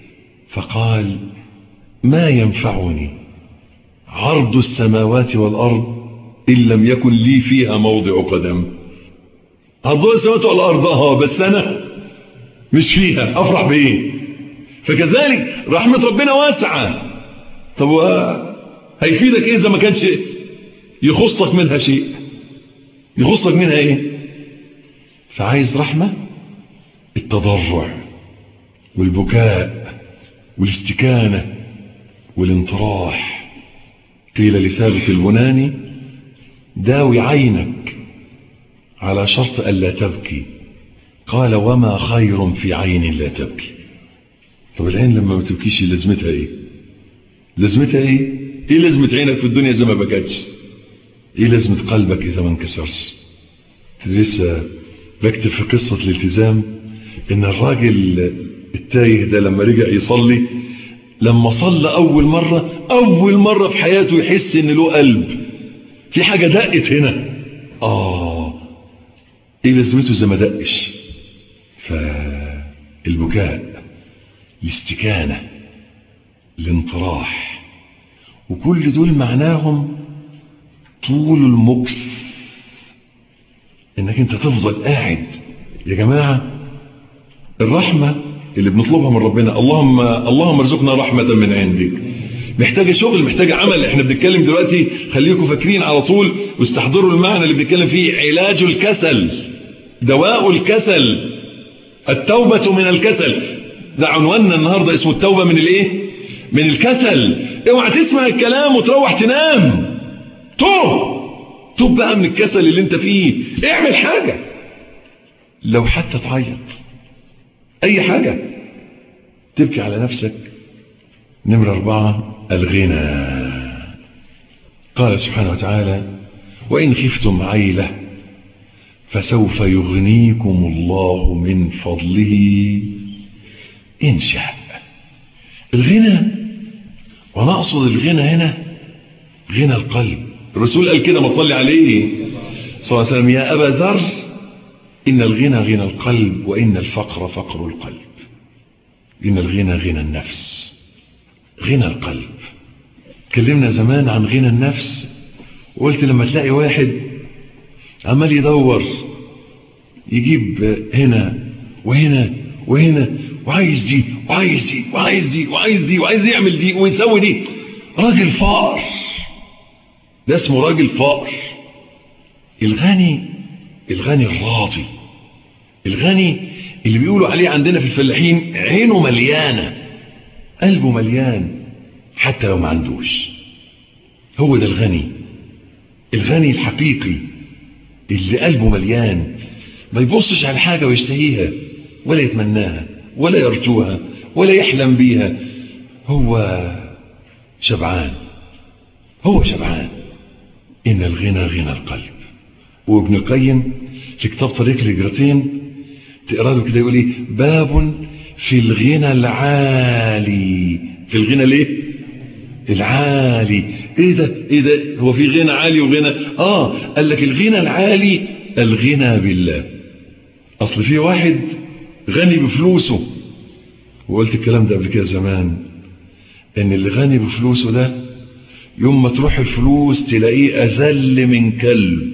فقال ما ينفعني عرض السماوات والأرض إن لم يكن لي فيها موضع قدم عرض السماوات والأرض اه بس أنا مش فيها أفرح بإيه فكذلك رحمة ربنا واسعة طب هيفيدك إيه إذا ما كانش يخصك منها شيء يخصك منها إيه فعايز رحمة التضرع والبكاء والاستكانة والانطراح قيل لثابت البناني داوي عينك على شرط ألا تبكي قال وما خير في عين لا تبكي طب العين لما ما تبكيش لازمتها ايه لازمتها ايه ايه لازمة عينك في الدنيا اذا ما بكتش ايه لازمة قلبك اذا ما انكسرش لسه بكتب في قصة الالتزام ان الراجل التايه ده لما رجع يصلي لما صلى اول مرة اول مرة في حياته يحس ان له قلب في حاجة دقت هنا اه ايه لازمته اذا ما دقش فالبكاء الاستكانة الانطراح وكل دول معناهم طول المكس انك انت تفضل قاعد يا جماعة الرحمة اللي بنطلبها من ربنا اللهم اللهم ارزقنا رحمة من عندك محتاجة شغل محتاجة عمل احنا بنتكلم دلوقتي خليكم فاكرين على طول واستحضروا المعنى اللي بنتكلم فيه علاج الكسل دواء الكسل التوبة من الكسل ده عنواننا النهاردة اسمه التوبة من الايه من الكسل اوعى تسمع الكلام وتروح تنام توب توب بقى من الكسل اللي انت فيه اعمل حاجة لو حتى تعيط اي حاجة تبكي على نفسك نمرة اربعة الغنى قال سبحانه وتعالى وإن خفتم عيلة فسوف يغنيكم الله من فضله إن شاء الغنى وأنا أقصد الغنى هنا غنى القلب الرسول قال كده ما صلي عليه صلى الله عليه وسلم يا أبا ذر إن الغنى غنى القلب وإن الفقر فقر القلب إن الغنى غنى النفس غنى القلب كلمنا زمان عن غنى النفس وقلت لما تلاقي واحد عمال يدور يجيب هنا وهنا وهنا وعايز دي وعايز دي وعايز دي وعايز دي وعايز يعمل دي ويسوي دي راجل فقر ده اسمه راجل فقر الغني الغني الراضي الغني اللي بيقولوا عليه عندنا في الفلاحين عينه مليانة قلبه مليان حتى لو ما عندوش هو ده الغني الغني الحقيقي اللي قلبه مليان ما يبصش على حاجة ويشتهيها ولا يتمناها ولا يرجوها ولا يحلم بيها هو شبعان هو شبعان إن الغنى غنى القلب وابن القيم في كتاب طريق الهجرتين تقرأ له كده يقول ايه باب في الغنى العالي في الغنى ليه العالي ايه ده ايه ده هو في غنى عالي وغنى اه قال لك الغنى العالي الغنى بالله اصل في واحد غني بفلوسه وقلت الكلام ده قبل كده زمان ان اللي غني بفلوسه ده يوم ما تروح الفلوس تلاقيه اذل من كلب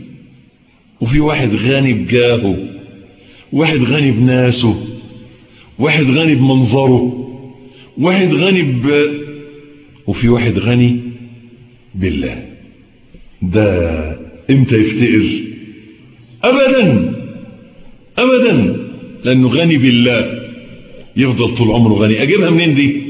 وفي واحد غني بجاهه واحد غني بناسه واحد غني بمنظره واحد غني ب وفي واحد غني بالله ده امتى يفتقر ابدا ابدا لانه غني بالله يفضل طول عمره غني اجيبها منين دي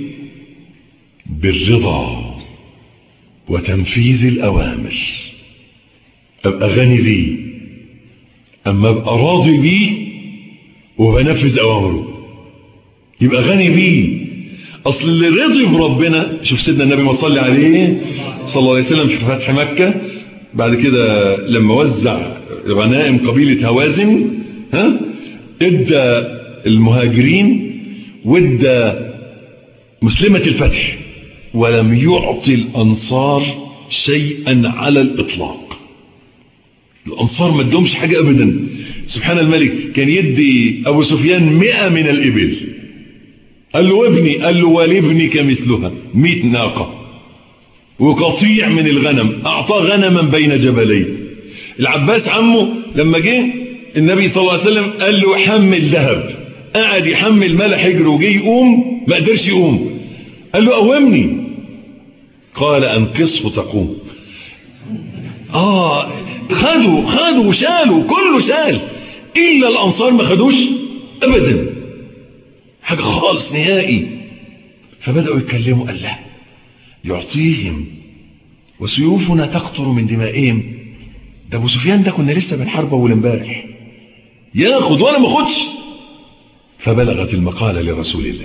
بالرضا وتنفيذ الاوامر ابقى غني بيه اما ابقى راضي بيه وبنفذ اوامره يبقى غني بيه اصل اللي رضي بربنا شوف سيدنا النبي ما صلي عليه صلى الله عليه وسلم في فتح مكة بعد كده لما وزع غنائم قبيلة هوازن ها ادى المهاجرين وادى مسلمة الفتح ولم يعطي الانصار شيئا على الاطلاق الانصار ما ادهمش حاجة ابدا سبحان الملك كان يدي ابو سفيان مئة من الابل قال له وابني قال له ولابنك مثلها مئة ناقة وقطيع من الغنم أعطاه غنما بين جبلين العباس عمه لما جه النبي صلى الله عليه وسلم قال له حمل ذهب قعد يحمل ملا حجر وجي يقوم ما قدرش يقوم قال له قومني قال انقصه تقوم اه خدوا خدوا وشالوا كله شال الا الانصار ما خدوش ابدا حاجه خالص نهائي فبداوا يتكلموا قال لا يعطيهم وسيوفنا تقطر من دمائهم ده ابو سفيان ده كنا لسه بنحاربه اول امبارح ياخد وانا ما اخدش فبلغت المقالة لرسول الله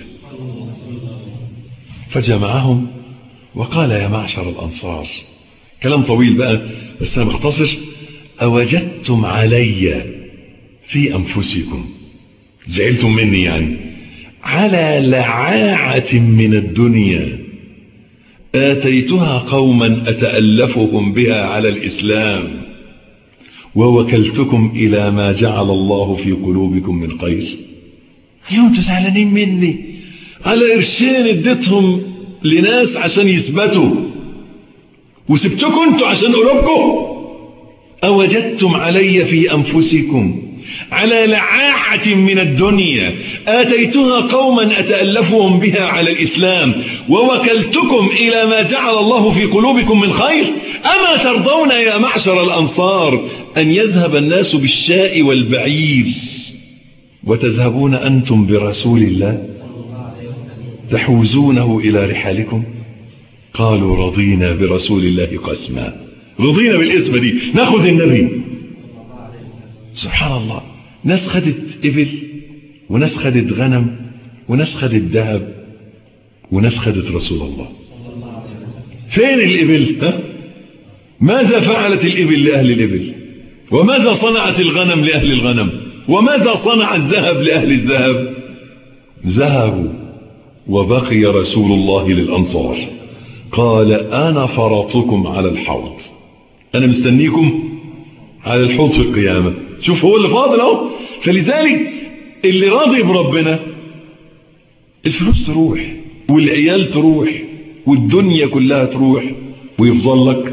فجمعهم وقال يا معشر الأنصار كلام طويل بقى بس أنا بختصر أوجدتم علي في أنفسكم زعلتم مني يعني على لعاعة من الدنيا آتيتها قوما أتألفهم بها على الإسلام ووكلتكم إلى ما جعل الله في قلوبكم من خير ايوه انتوا زعلانين مني على قرشين اديتهم لناس عشان يثبتوا وسبتكم انتوا عشان قلوبكم اوجدتم علي في انفسكم على لعاعة من الدنيا آتيتها قوما أتألفهم بها على الإسلام ووكلتكم إلى ما جعل الله في قلوبكم من خير أما ترضون يا معشر الأنصار أن يذهب الناس بالشاء والبعير وتذهبون أنتم برسول الله تحوزونه إلى رحالكم قالوا رضينا برسول الله قسما رضينا بالاسم دي ناخذ النبي سبحان الله ناس خدت إبل وناس خدت غنم وناس خدت ذهب وناس خدت رسول الله فين الإبل ها؟ ماذا فعلت الإبل لأهل الإبل وماذا صنعت الغنم لأهل الغنم وماذا صنع الذهب لأهل الذهب ذهبوا وبقي رسول الله للأنصار قال أنا فرطكم على الحوض أنا مستنيكم على الحوض في القيامة شوف هو اللي فاضل اهو فلذلك اللي راضي بربنا الفلوس تروح والعيال تروح والدنيا كلها تروح ويفضل لك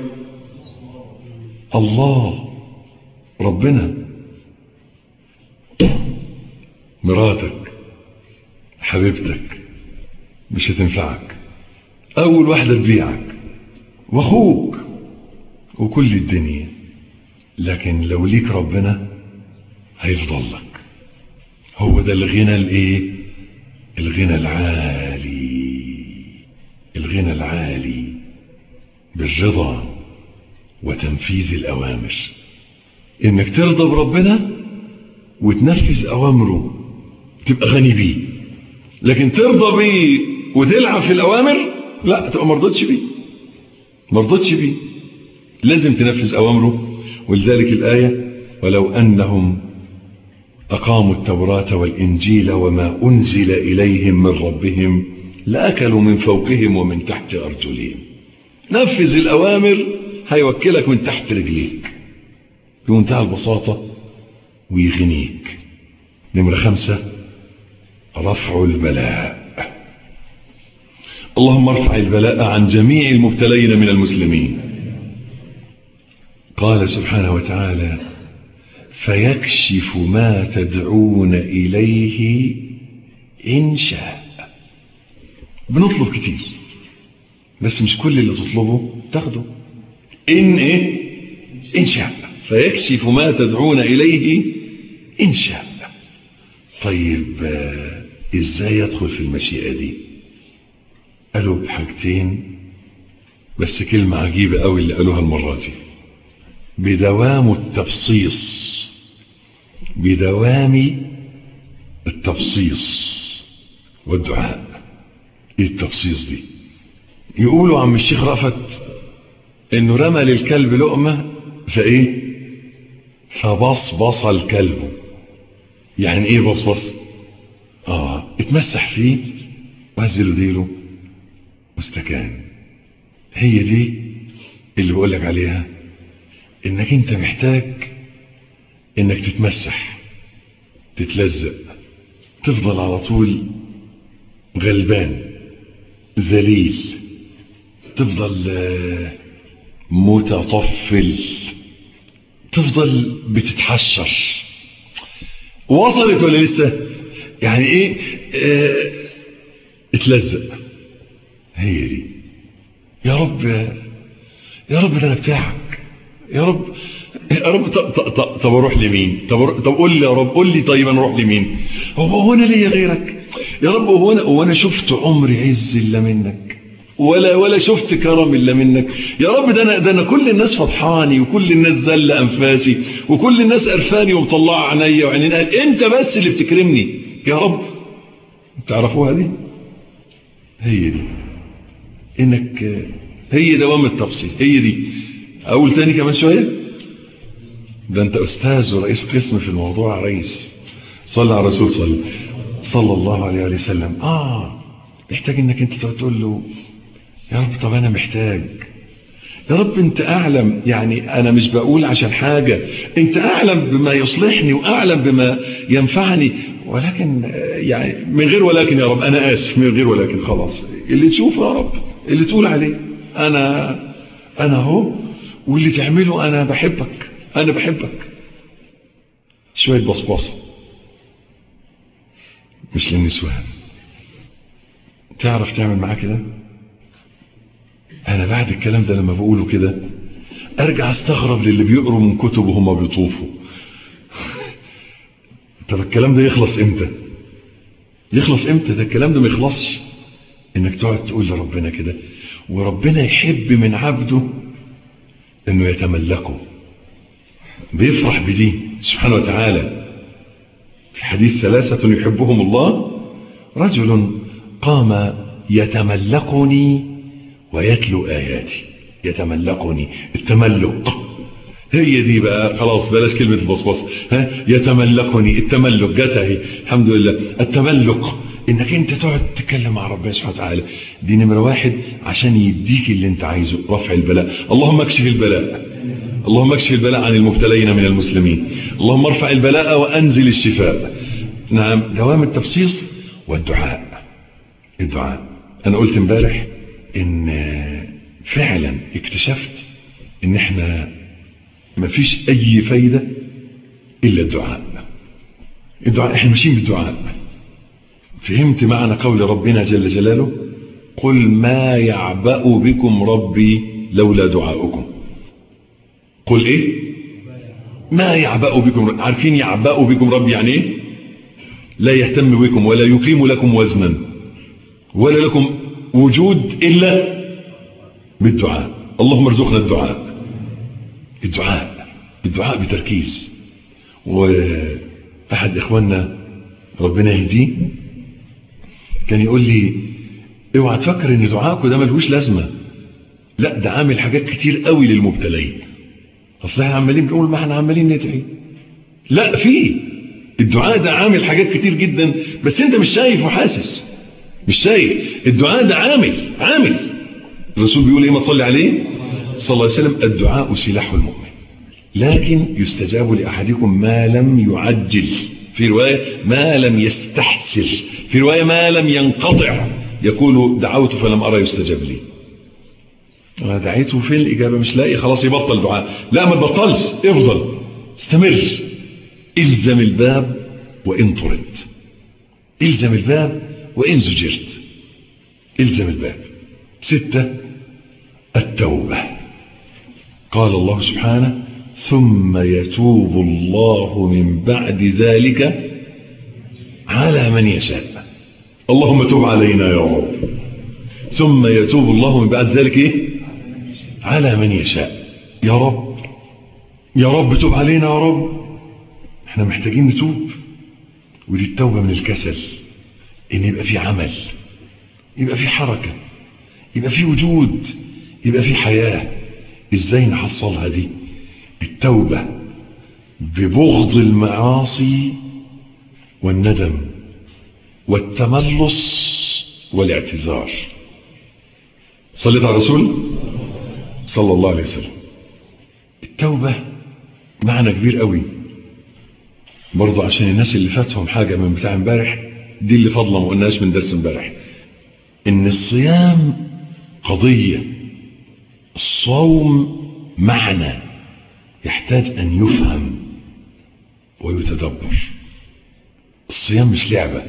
الله ربنا مراتك حبيبتك مش هتنفعك اول واحدة تبيعك واخوك وكل الدنيا لكن لو ليك ربنا هيفضل لك هو ده الغنى الايه الغنى العالي الغنى العالي بالرضا وتنفيذ الاوامر انك ترضى بربنا وتنفذ اوامره تبقى غني بيه لكن ترضى بيه وتلعب في الاوامر لا تبقى مرضتش بيه مرضتش بيه لازم تنفذ اوامره ولذلك الآية ولو أنهم أقاموا التوراة والإنجيل وما أنزل إليهم من ربهم لأكلوا من فوقهم ومن تحت أرجلهم نفذ الأوامر هيوكلك من تحت رجليك بمنتهى البساطة ويغنيك نمرة خمسة رفع البلاء اللهم ارفع البلاء عن جميع المبتلين من المسلمين قال سبحانه وتعالى فيكشف ما تدعون إليه إن شاء بنطلب كتير بس مش كل اللي تطلبه تاخده إن إيه إن شاء فيكشف ما تدعون إليه إن شاء طيب إزاي يدخل في المشيئة دي قالوا بحاجتين بس كلمة عجيبة قوي اللي قالوها المرة دي بدوام التبصيص بدوام التبصيص والدعاء ايه التبصيص دي يقولوا عم الشيخ رفت انه رمى للكلب لقمة فايه فبصبص الكلب يعني ايه بصبص اه اتمسح فيه وهزله ديله واستكان هي دي اللي بقولك عليها انك انت محتاج انك تتمسح تتلزق تفضل على طول غلبان ذليل تفضل متطفل تفضل بتتحشر وصلت ولا لسه يعني ايه اه اتلزق هي دي يا رب يا رب ده انا بتاعك يا رب يا رب طب, طب, طب اروح لمين طب, طب قول لي يا رب قول لي طيب انا اروح لمين هو هو انا ليا غيرك يا رب هو انا هو انا شفت عمري عز الا منك ولا ولا شفت كرم الا منك يا رب ده انا ده انا كل الناس فضحاني وكل الناس زل انفاسي وكل الناس قرفاني ومطلعه عينيا وعينين انت بس اللي بتكرمني يا رب تعرفوها دي هي دي انك هي دوام التفصيل هي دي اقول تاني كمان شويه ده انت استاذ ورئيس قسم في الموضوع يا ريس صلى على الرسول صلى صلى الله عليه وسلم اه محتاج انك انت تقعد تقول له يا رب طب انا محتاج يا رب انت اعلم يعني انا مش بقول عشان حاجة انت اعلم بما يصلحني واعلم بما ينفعني ولكن يعني من غير ولكن يا رب انا اسف من غير ولكن خلاص اللي تشوفه يا رب اللي تقول عليه انا انا هو واللي تعمله انا بحبك انا بحبك شوية بصبصة مش للنسوان تعرف تعمل معاه كده انا بعد الكلام ده لما بقوله كده ارجع استغرب للي بيقروا من كتب وهم بيطوفوا طب الكلام ده يخلص امتى يخلص امتى ده الكلام ده ما يخلصش انك تقعد تقول لربنا كده وربنا يحب من عبده انه يتملكه بيفرح بدي سبحانه وتعالى في حديث ثلاثة يحبهم الله رجل قام يتملكني ويتلو آياتي يتملكني التملك هي دي بقى خلاص بلاش كلمة البصبص ها يتملكني التملك جت اهي الحمد لله التملك انك انت تقعد تتكلم مع ربنا سبحانه وتعالى دي نمرة واحد عشان يديك اللي انت عايزه رفع البلاء اللهم اكشف البلاء اللهم اكشف البلاء عن المبتلين من المسلمين اللهم ارفع البلاء وانزل الشفاء نعم دوام التفصيص والدعاء الدعاء انا قلت امبارح ان فعلا اكتشفت ان احنا مفيش اي فايدة الا الدعاء الدعاء احنا ماشيين بالدعاء فهمت معنى قول ربنا جل جلاله قل ما يعبأ بكم ربي لولا دعاؤكم قل ايه ما يعبأ بكم عارفين يعبأ بكم ربي يعني ايه لا يهتم بكم ولا يقيم لكم وزنا ولا لكم وجود إلا بالدعاء اللهم ارزقنا الدعاء الدعاء الدعاء بتركيز وأحد إخواننا ربنا يهديه كان يقول لي اوعى تفكر ان دعائكم ده ملهوش لازمة لا ده عامل حاجات كتير قوي للمبتلين اصل احنا عمالين بنقول ما احنا عمالين ندعي لا في الدعاء ده عامل حاجات كتير جدا بس انت مش شايف وحاسس مش شايف الدعاء ده عامل عامل الرسول بيقول ايه ما تصلي عليه صلى الله عليه وسلم الدعاء سلاح المؤمن لكن يستجاب لأحدكم ما لم يعجل في رواية ما لم يستحسر في رواية ما لم ينقطع يقول دعوت فلم أرى يستجاب لي أنا دعيته فين الإجابة مش لاقي خلاص يبطل دعاء لا ما تبطلش افضل استمر الزم الباب وإن طردت الزم الباب وإن زجرت الزم الباب ستة التوبة قال الله سبحانه ثم يتوب الله من بعد ذلك على من يشاء اللهم توب علينا يا رب ثم يتوب الله من بعد ذلك إيه؟ على من يشاء يا رب يا رب توب علينا يا رب احنا محتاجين نتوب ودي التوبة من الكسل ان يبقى في عمل يبقى في حركة يبقى في وجود يبقى في حياة ازاي نحصلها دي التوبة ببغض المعاصي والندم والتملص والاعتذار صليت على الرسول صلى الله عليه وسلم التوبة معنى كبير قوي برضه عشان الناس اللي فاتهم حاجة من بتاع امبارح دي اللي فضلا ما قلناش من درس امبارح ان الصيام قضية الصوم معنى يحتاج ان يفهم ويتدبر الصيام مش لعبة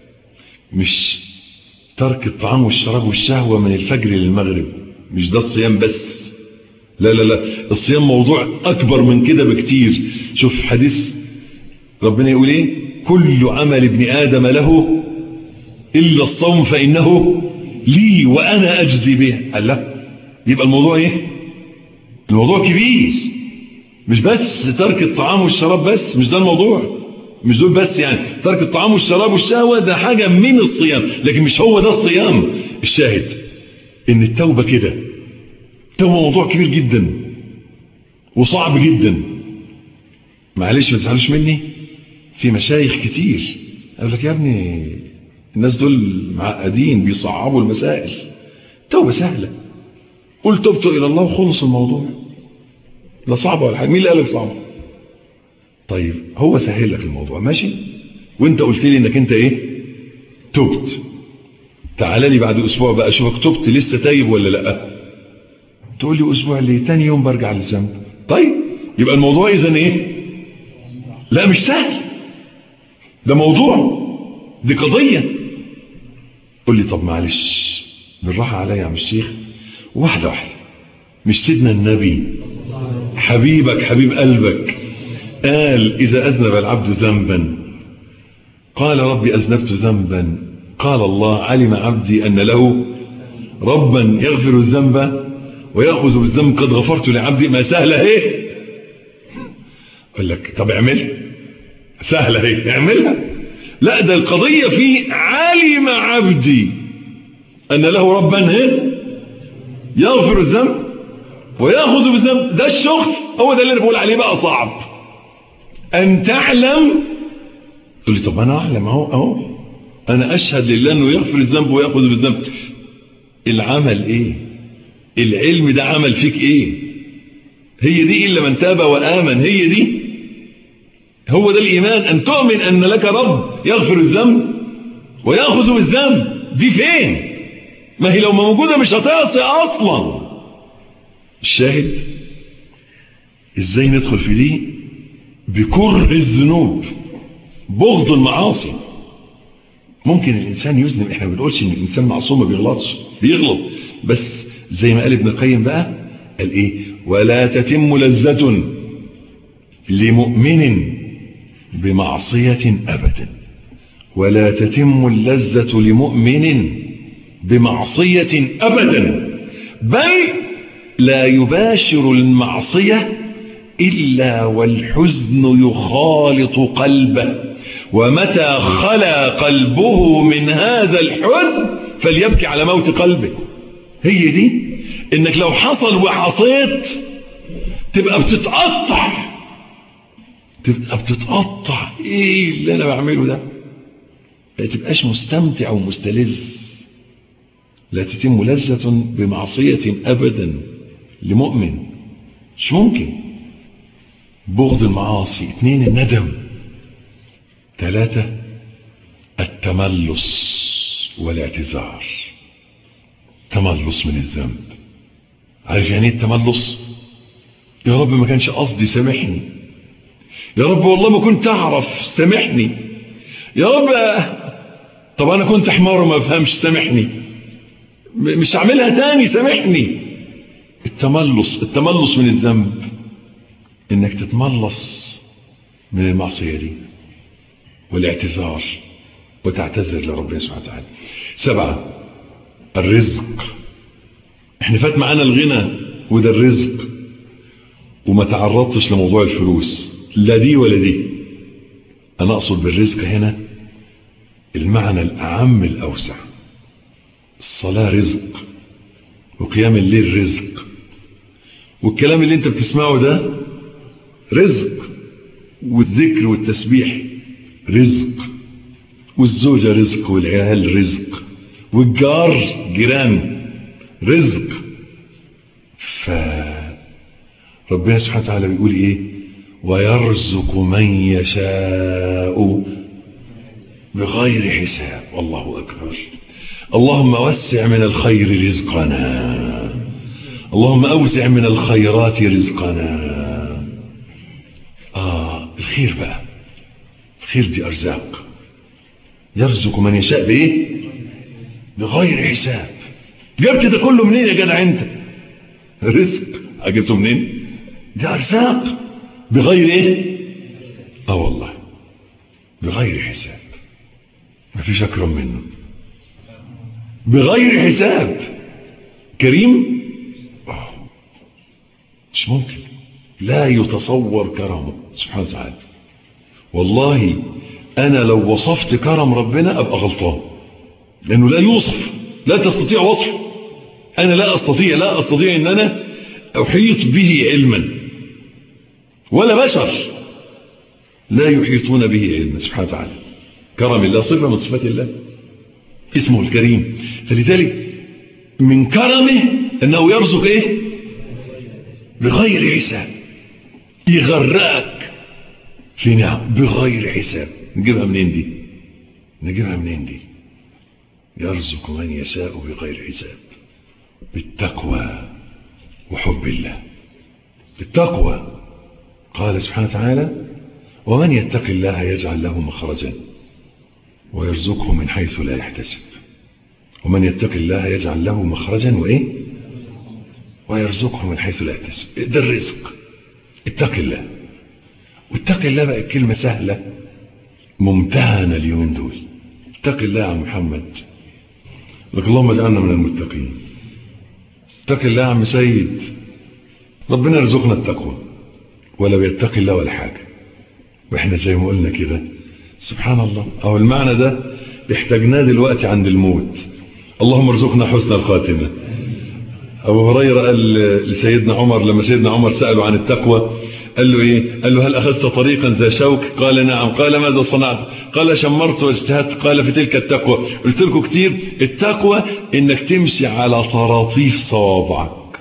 مش ترك الطعام والشراب والشهوة من الفجر للمغرب مش ده الصيام بس لا لا لا الصيام موضوع أكبر من كده بكتير شوف حديث ربنا يقول ايه كل عمل ابن آدم له إلا الصوم فإنه لي وأنا أجزي به قال لا يبقى الموضوع ايه الموضوع كبير مش بس ترك الطعام والشراب بس مش ده الموضوع مش دول بس يعني ترك الطعام والشراب والشهوة ده حاجة من الصيام لكن مش هو ده الصيام الشاهد ان التوبة كده التوبة موضوع كبير جدا وصعب جدا معلش ما تزعلوش مني في مشايخ كتير اقول لك يا ابني الناس دول معقدين بيصعبوا المسائل توبة سهلة قل تبت الى الله وخلص الموضوع لا صعبة ولا حاجة مين اللي قال لك صعبة طيب هو سهل لك الموضوع ماشي وانت قلت لي انك انت ايه تبت تعال لي بعد اسبوع بقى اشوفك تبت لسه تايب ولا لا تقول لي اسبوع ليه تاني يوم برجع للذنب طيب يبقى الموضوع اذا ايه لا مش سهل ده موضوع دي قضية قول لي طب معلش بالراحة عليا يا عم الشيخ واحدة واحدة مش سيدنا النبي حبيبك حبيب قلبك قال إذا أذنب العبد ذنبا قال ربي أذنبت ذنبا قال الله علم عبدي أن له ربا يغفر الذنب ويأخذ بالذنب قد غفرت لعبدي ما سهلة ايه أقول لك طب اعملها سهلة ايه اعملها لا ده القضية في علم عبدي أن له ربا ايه يغفر الذنب ويأخذ بالذنب ده الشغل هو ده اللي انا بقول عليه بقى صعب أن تعلم تقول لي طب أنا أعلم أهو أهو أنا أشهد لله أنه يغفر الذنب ويأخذ بالذنب العمل إيه العلم ده عمل فيك إيه هي دي إلا من تاب وآمن هي دي هو ده الإيمان أن تؤمن أن لك رب يغفر الذنب ويأخذ بالذنب دي فين ما هي لو موجودة مش هتعصي أصلا الشاهد إزاي ندخل في دي بكره الذنوب بغض المعاصي ممكن الإنسان يذنب احنا ما بنقولش ان الإنسان معصوم ما بيغلطش بيغلط بس زي ما قال ابن القيم بقى قال ايه ولا تتم لذة لمؤمن بمعصية أبدا ولا تتم اللذة لمؤمن بمعصية أبدا بل لا يباشر المعصية إلا والحزن يخالط قلبه ومتى خلا قلبه من هذا الحزن فليبكي على موت قلبه هي دي انك لو حصل وحصيت تبقى بتتقطع تبقى بتتقطع ايه اللي انا بعمله ده ما تبقاش مستمتع ومستلذ لا تتم لذة بمعصية ابدا لمؤمن مش ممكن بغض المعاصي اثنين الندم ثلاثة التملص والاعتذار تملص من الذنب عارف يعني ايه التملص يا رب ما كانش قصدي سامحني يا رب والله ما كنت اعرف سامحني يا رب طب انا كنت حمار وما افهمش سامحني مش هعملها تاني سامحني التملص التملص من الذنب انك تتملص من المعصية دي والاعتذار وتعتذر لربنا سبحانه وتعالى سبعة الرزق احنا فات معانا الغنى وده الرزق وما تعرضتش لموضوع الفلوس لا دي ولا دي انا اقصد بالرزق هنا المعنى الاعم الاوسع الصلاة رزق وقيام الليل رزق والكلام اللي انت بتسمعه ده رزق والذكر والتسبيح رزق والزوجة رزق والعيال رزق والجار جيران رزق فربنا سبحانه وتعالى بيقول ايه ويرزق من يشاء بغير حساب الله أكبر اللهم وسع من الخير رزقنا اللهم أوسع من الخيرات رزقنا آه الخير بقى الخير دي أرزاق يرزق من يشاء بإيه بغير حساب جبت ده كله منين يا جدع انت رزق جبته منين دي أرزاق بغير إيه آه والله بغير حساب ما فيش أكرم منه بغير حساب كريم أوه. مش ممكن لا يتصور كرمه سبحانه وتعالى والله أنا لو وصفت كرم ربنا أبقى غلطان لأنه لا يوصف لا تستطيع وصفه أنا لا أستطيع لا أستطيع أن أنا أحيط به علما ولا بشر لا يحيطون به علما سبحانه وتعالى كرم الله صفة من صفات الله اسمه الكريم فلذلك من كرمه أنه يرزق إيه بغير حساب يغرقك في نعم بغير حساب نجيبها منين دي نجيبها منين دي يرزق من يشاء بغير حساب بالتقوى وحب الله بالتقوى قال سبحانه وتعالى ومن يتق الله يجعل له مخرجا ويرزقه من حيث لا يحتسب ومن يتق الله يجعل له مخرجا وإيه ويرزقه من حيث لا يحتسب ده الرزق اتق الله واتق الله بقى كلمة سهلة ممتهنة اليومين دول اتق الله يا محمد لك اللهم اجعلنا من المتقين اتق الله يا عم سيد ربنا يرزقنا التقوى ولا بيتقي الله ولا حاجة واحنا زي ما قلنا كده سبحان الله او المعنى ده احتاجناه دلوقتي عند الموت اللهم ارزقنا حسن الخاتمة ابو هريرة قال لسيدنا عمر لما سيدنا عمر سأله عن التقوى قال له ايه قال له هل اخذت طريقا ذا شوك قال نعم قال ماذا صنعت قال شمرت واجتهدت قال في تلك التقوى قلت لكم كتير التقوى انك تمشي على طراطيف صوابعك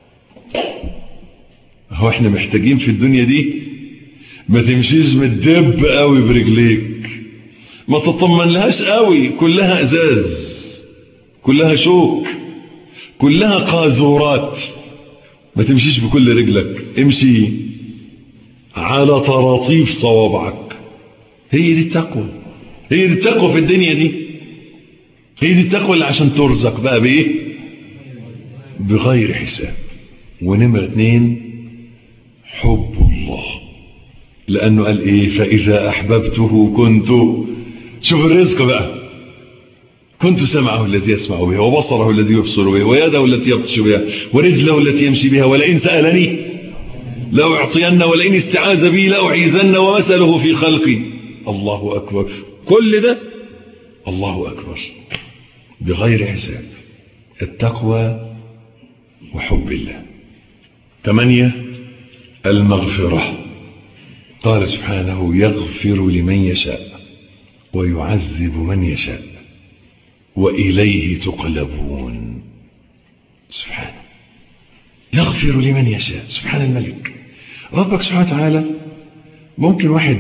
هو احنا محتاجين في الدنيا دي ما تمشيش متدب قوي برجليك ما تطمن لهاش قوي كلها ازاز كلها شوك كلها قاذورات ما تمشيش بكل رجلك امشي على طراطيف صوابعك هي دي التقوى هي دي التقوى في الدنيا دي هي دي التقوى اللي عشان ترزق بقى بايه بغير حساب ونمرة اتنين حب الله لأنه قال إيه فإذا أحببته كنت شوف الرزق بقى كنت سمعه الذي يسمع به وبصره الذي يبصر به ويده التي يبطش بها ورجله التي يمشي بها ولئن سألني لأعطين ولئن استعاذ بي لأعيذن ومثله في خلقي الله أكبر كل ده الله أكبر بغير حساب التقوى وحب الله ثمانية المغفرة قال سبحانه يغفر لمن يشاء ويعذب من يشاء وإليه تقلبون سبحانه يغفر لمن يشاء سبحان الملك ربك سبحانه وتعالى ممكن واحد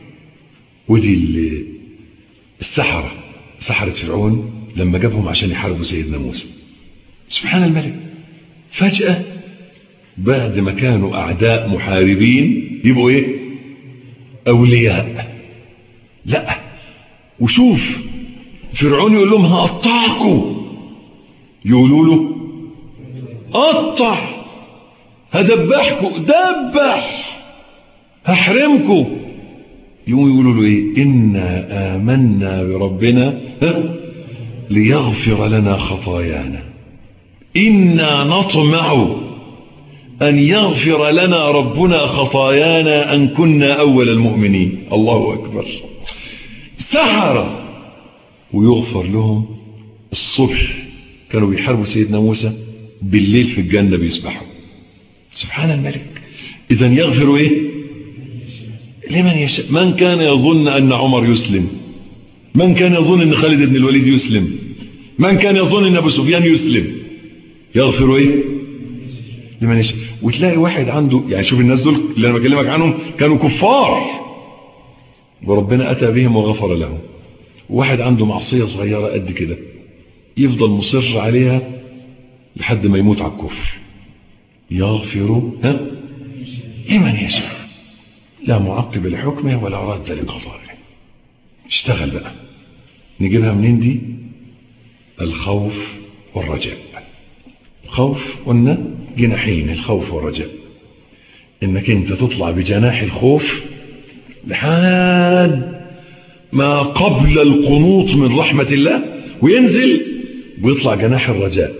ودي السحرة سحرة فرعون لما جابهم عشان يحاربوا سيدنا موسى سبحان الملك فجأة بعد ما كانوا أعداء محاربين يبقوا إيه أولياء لا وشوف فرعون يقول لهم هقطعكم يقولوا له قطع هدبحكم دبح هحرمكم يقوموا يقولوا له ايه انا امنا بربنا ليغفر لنا خطايانا انا نطمع ان يغفر لنا ربنا خطايانا ان كنا اول المؤمنين الله اكبر سحرة ويغفر لهم الصبح كانوا بيحاربوا سيدنا موسى بالليل في الجنة بيسبحوا سبحان الملك إذا يغفر إيه لمن يشاء من كان يظن أن عمر يسلم من كان يظن أن خالد بن الوليد يسلم من كان يظن أن أبو سفيان يسلم يغفر إيه لمن يشاء وتلاقي واحد عنده يعني شوف الناس دول اللي أنا بكلمك عنهم كانوا كفار وربنا أتى بهم وغفر لهم واحد عنده معصية صغيرة قد كده يفضل مصر عليها لحد ما يموت على الكفر يغفر ها لمن يشاء لا معقب لحكمه ولا راد لقضائه اشتغل بقى نجيبها منين دي الخوف والرجاء خوف قلنا جناحين الخوف والرجاء انك انت تطلع بجناح الخوف لحد ما قبل القنوط من رحمة الله وينزل ويطلع جناح الرجاء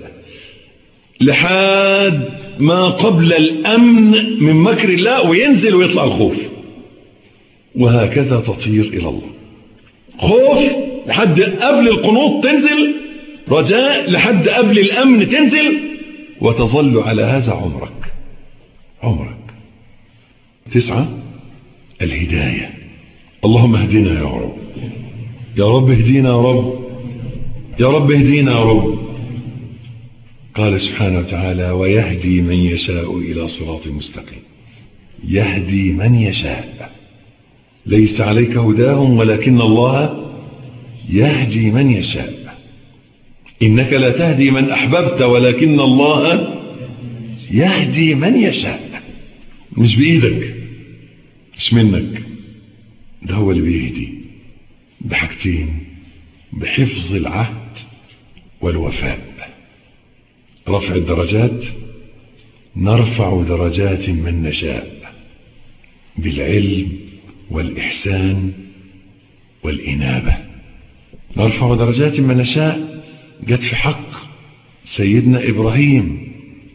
لحد ما قبل الأمن من مكر الله وينزل ويطلع الخوف وهكذا تطير إلى الله خوف لحد قبل القنوط تنزل رجاء لحد قبل الأمن تنزل وتظل على هذا عمرك عمرك تسعة الهداية اللهم اهدنا يا رب يا رب اهدينا يا رب يا رب اهدينا يا رب قال سبحانه وتعالى ويهدي من يشاء إلى صراط مستقيم يهدي من يشاء ليس عليك هداهم ولكن الله يهدي من يشاء إنك لا تهدي من أحببت ولكن الله يهدي من يشاء مش بإيدك مش منك ده هو اللي بيهدي بحاجتين بحفظ العهد والوفاء رفع الدرجات نرفع درجات من نشاء بالعلم والإحسان والإنابة نرفع درجات من نشاء جت في حق سيدنا إبراهيم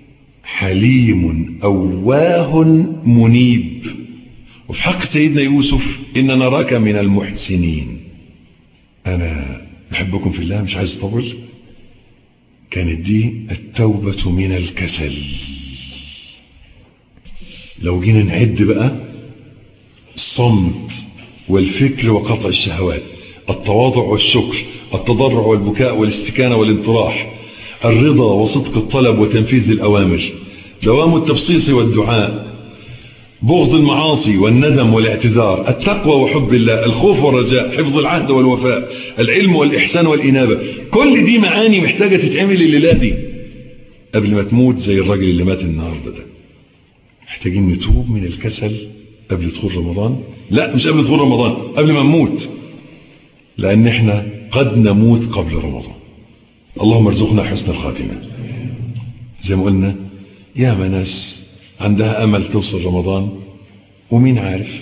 حليم أواه منيب وفي حق سيدنا يوسف إن نراك من المحسنين أنا بحبكم في الله مش عايز أطول كانت دي التوبة من الكسل لو جينا نعد بقى الصمت والفكر وقطع الشهوات التواضع والشكر التضرع والبكاء والاستكانة والانطراح الرضا وصدق الطلب وتنفيذ الأوامر دوام التبصيص والدعاء بغض المعاصي والندم والاعتذار التقوى وحب الله الخوف والرجاء حفظ العهد والوفاء العلم والإحسان والإنابة كل دي معاني محتاجة تتعمل الليلة دي قبل ما تموت زي الراجل اللي مات النهاردة ده محتاجين نتوب من الكسل قبل دخول رمضان لا مش قبل دخول رمضان قبل ما نموت لأن احنا قد نموت قبل رمضان اللهم ارزقنا حسن الخاتمة زي ما قلنا يا ناس عندها أمل توصل رمضان ومين عارف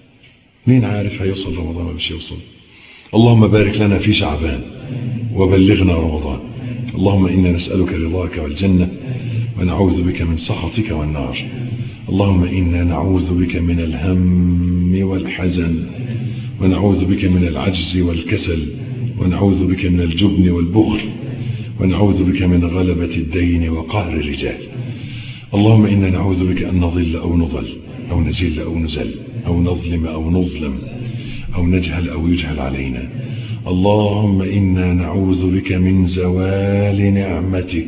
مين عارف هيوصل رمضان ولا مش هيوصل اللهم بارك لنا في شعبان وبلغنا رمضان اللهم إنا نسألك رضاك والجنة ونعوذ بك من سخطك والنار اللهم إنا نعوذ بك من الهم والحزن ونعوذ بك من العجز والكسل ونعوذ بك من الجبن والبخل ونعوذ بك من غلبة الدين وقهر الرجال اللهم إنا نعوذ بك أن نضل أو نضل أو نزل أو نزل أو نظلم أو نظلم أو نجهل أو يجهل علينا اللهم إنا نعوذ بك من زوال نعمتك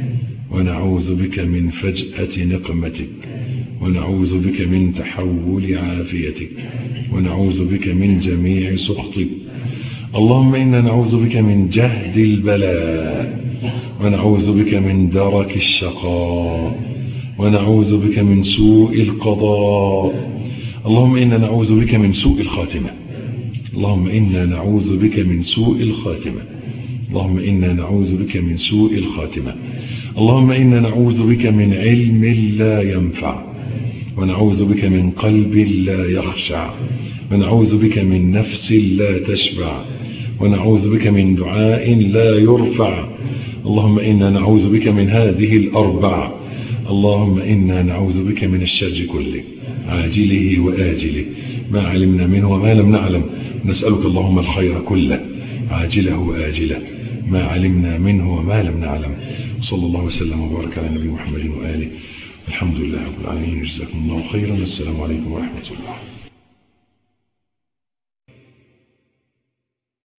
ونعوذ بك من فجأة نقمتك ونعوذ بك من تحول عافيتك ونعوذ بك من جميع سخطك اللهم إنا نعوذ بك من جهد البلاء ونعوذ بك من درك الشقاء ونعوذ بك من سوء القضاء اللهم إنا نعوذ بك من سوء الخاتمة اللهم إنا نعوذ بك من سوء الخاتمة اللهم إنا نعوذ بك من سوء الخاتمة اللهم إنا نعوذ بك من علم لا ينفع ونعوذ بك من قلب لا يخشع ونعوذ بك من نفس لا تشبع ونعوذ بك من دعاء لا يرفع اللهم إنا نعوذ بك من هذه الأربع اللهم إنا نعوذ بك من الشر كله عاجله وآجله ما علمنا منه وما لم نعلم نسألك اللهم الخير كله عاجله وآجله ما علمنا منه وما لم نعلم صلى الله وسلم وبارك على نبي محمد وآله الحمد لله رب العالمين جزاكم الله خيرا السلام عليكم ورحمة الله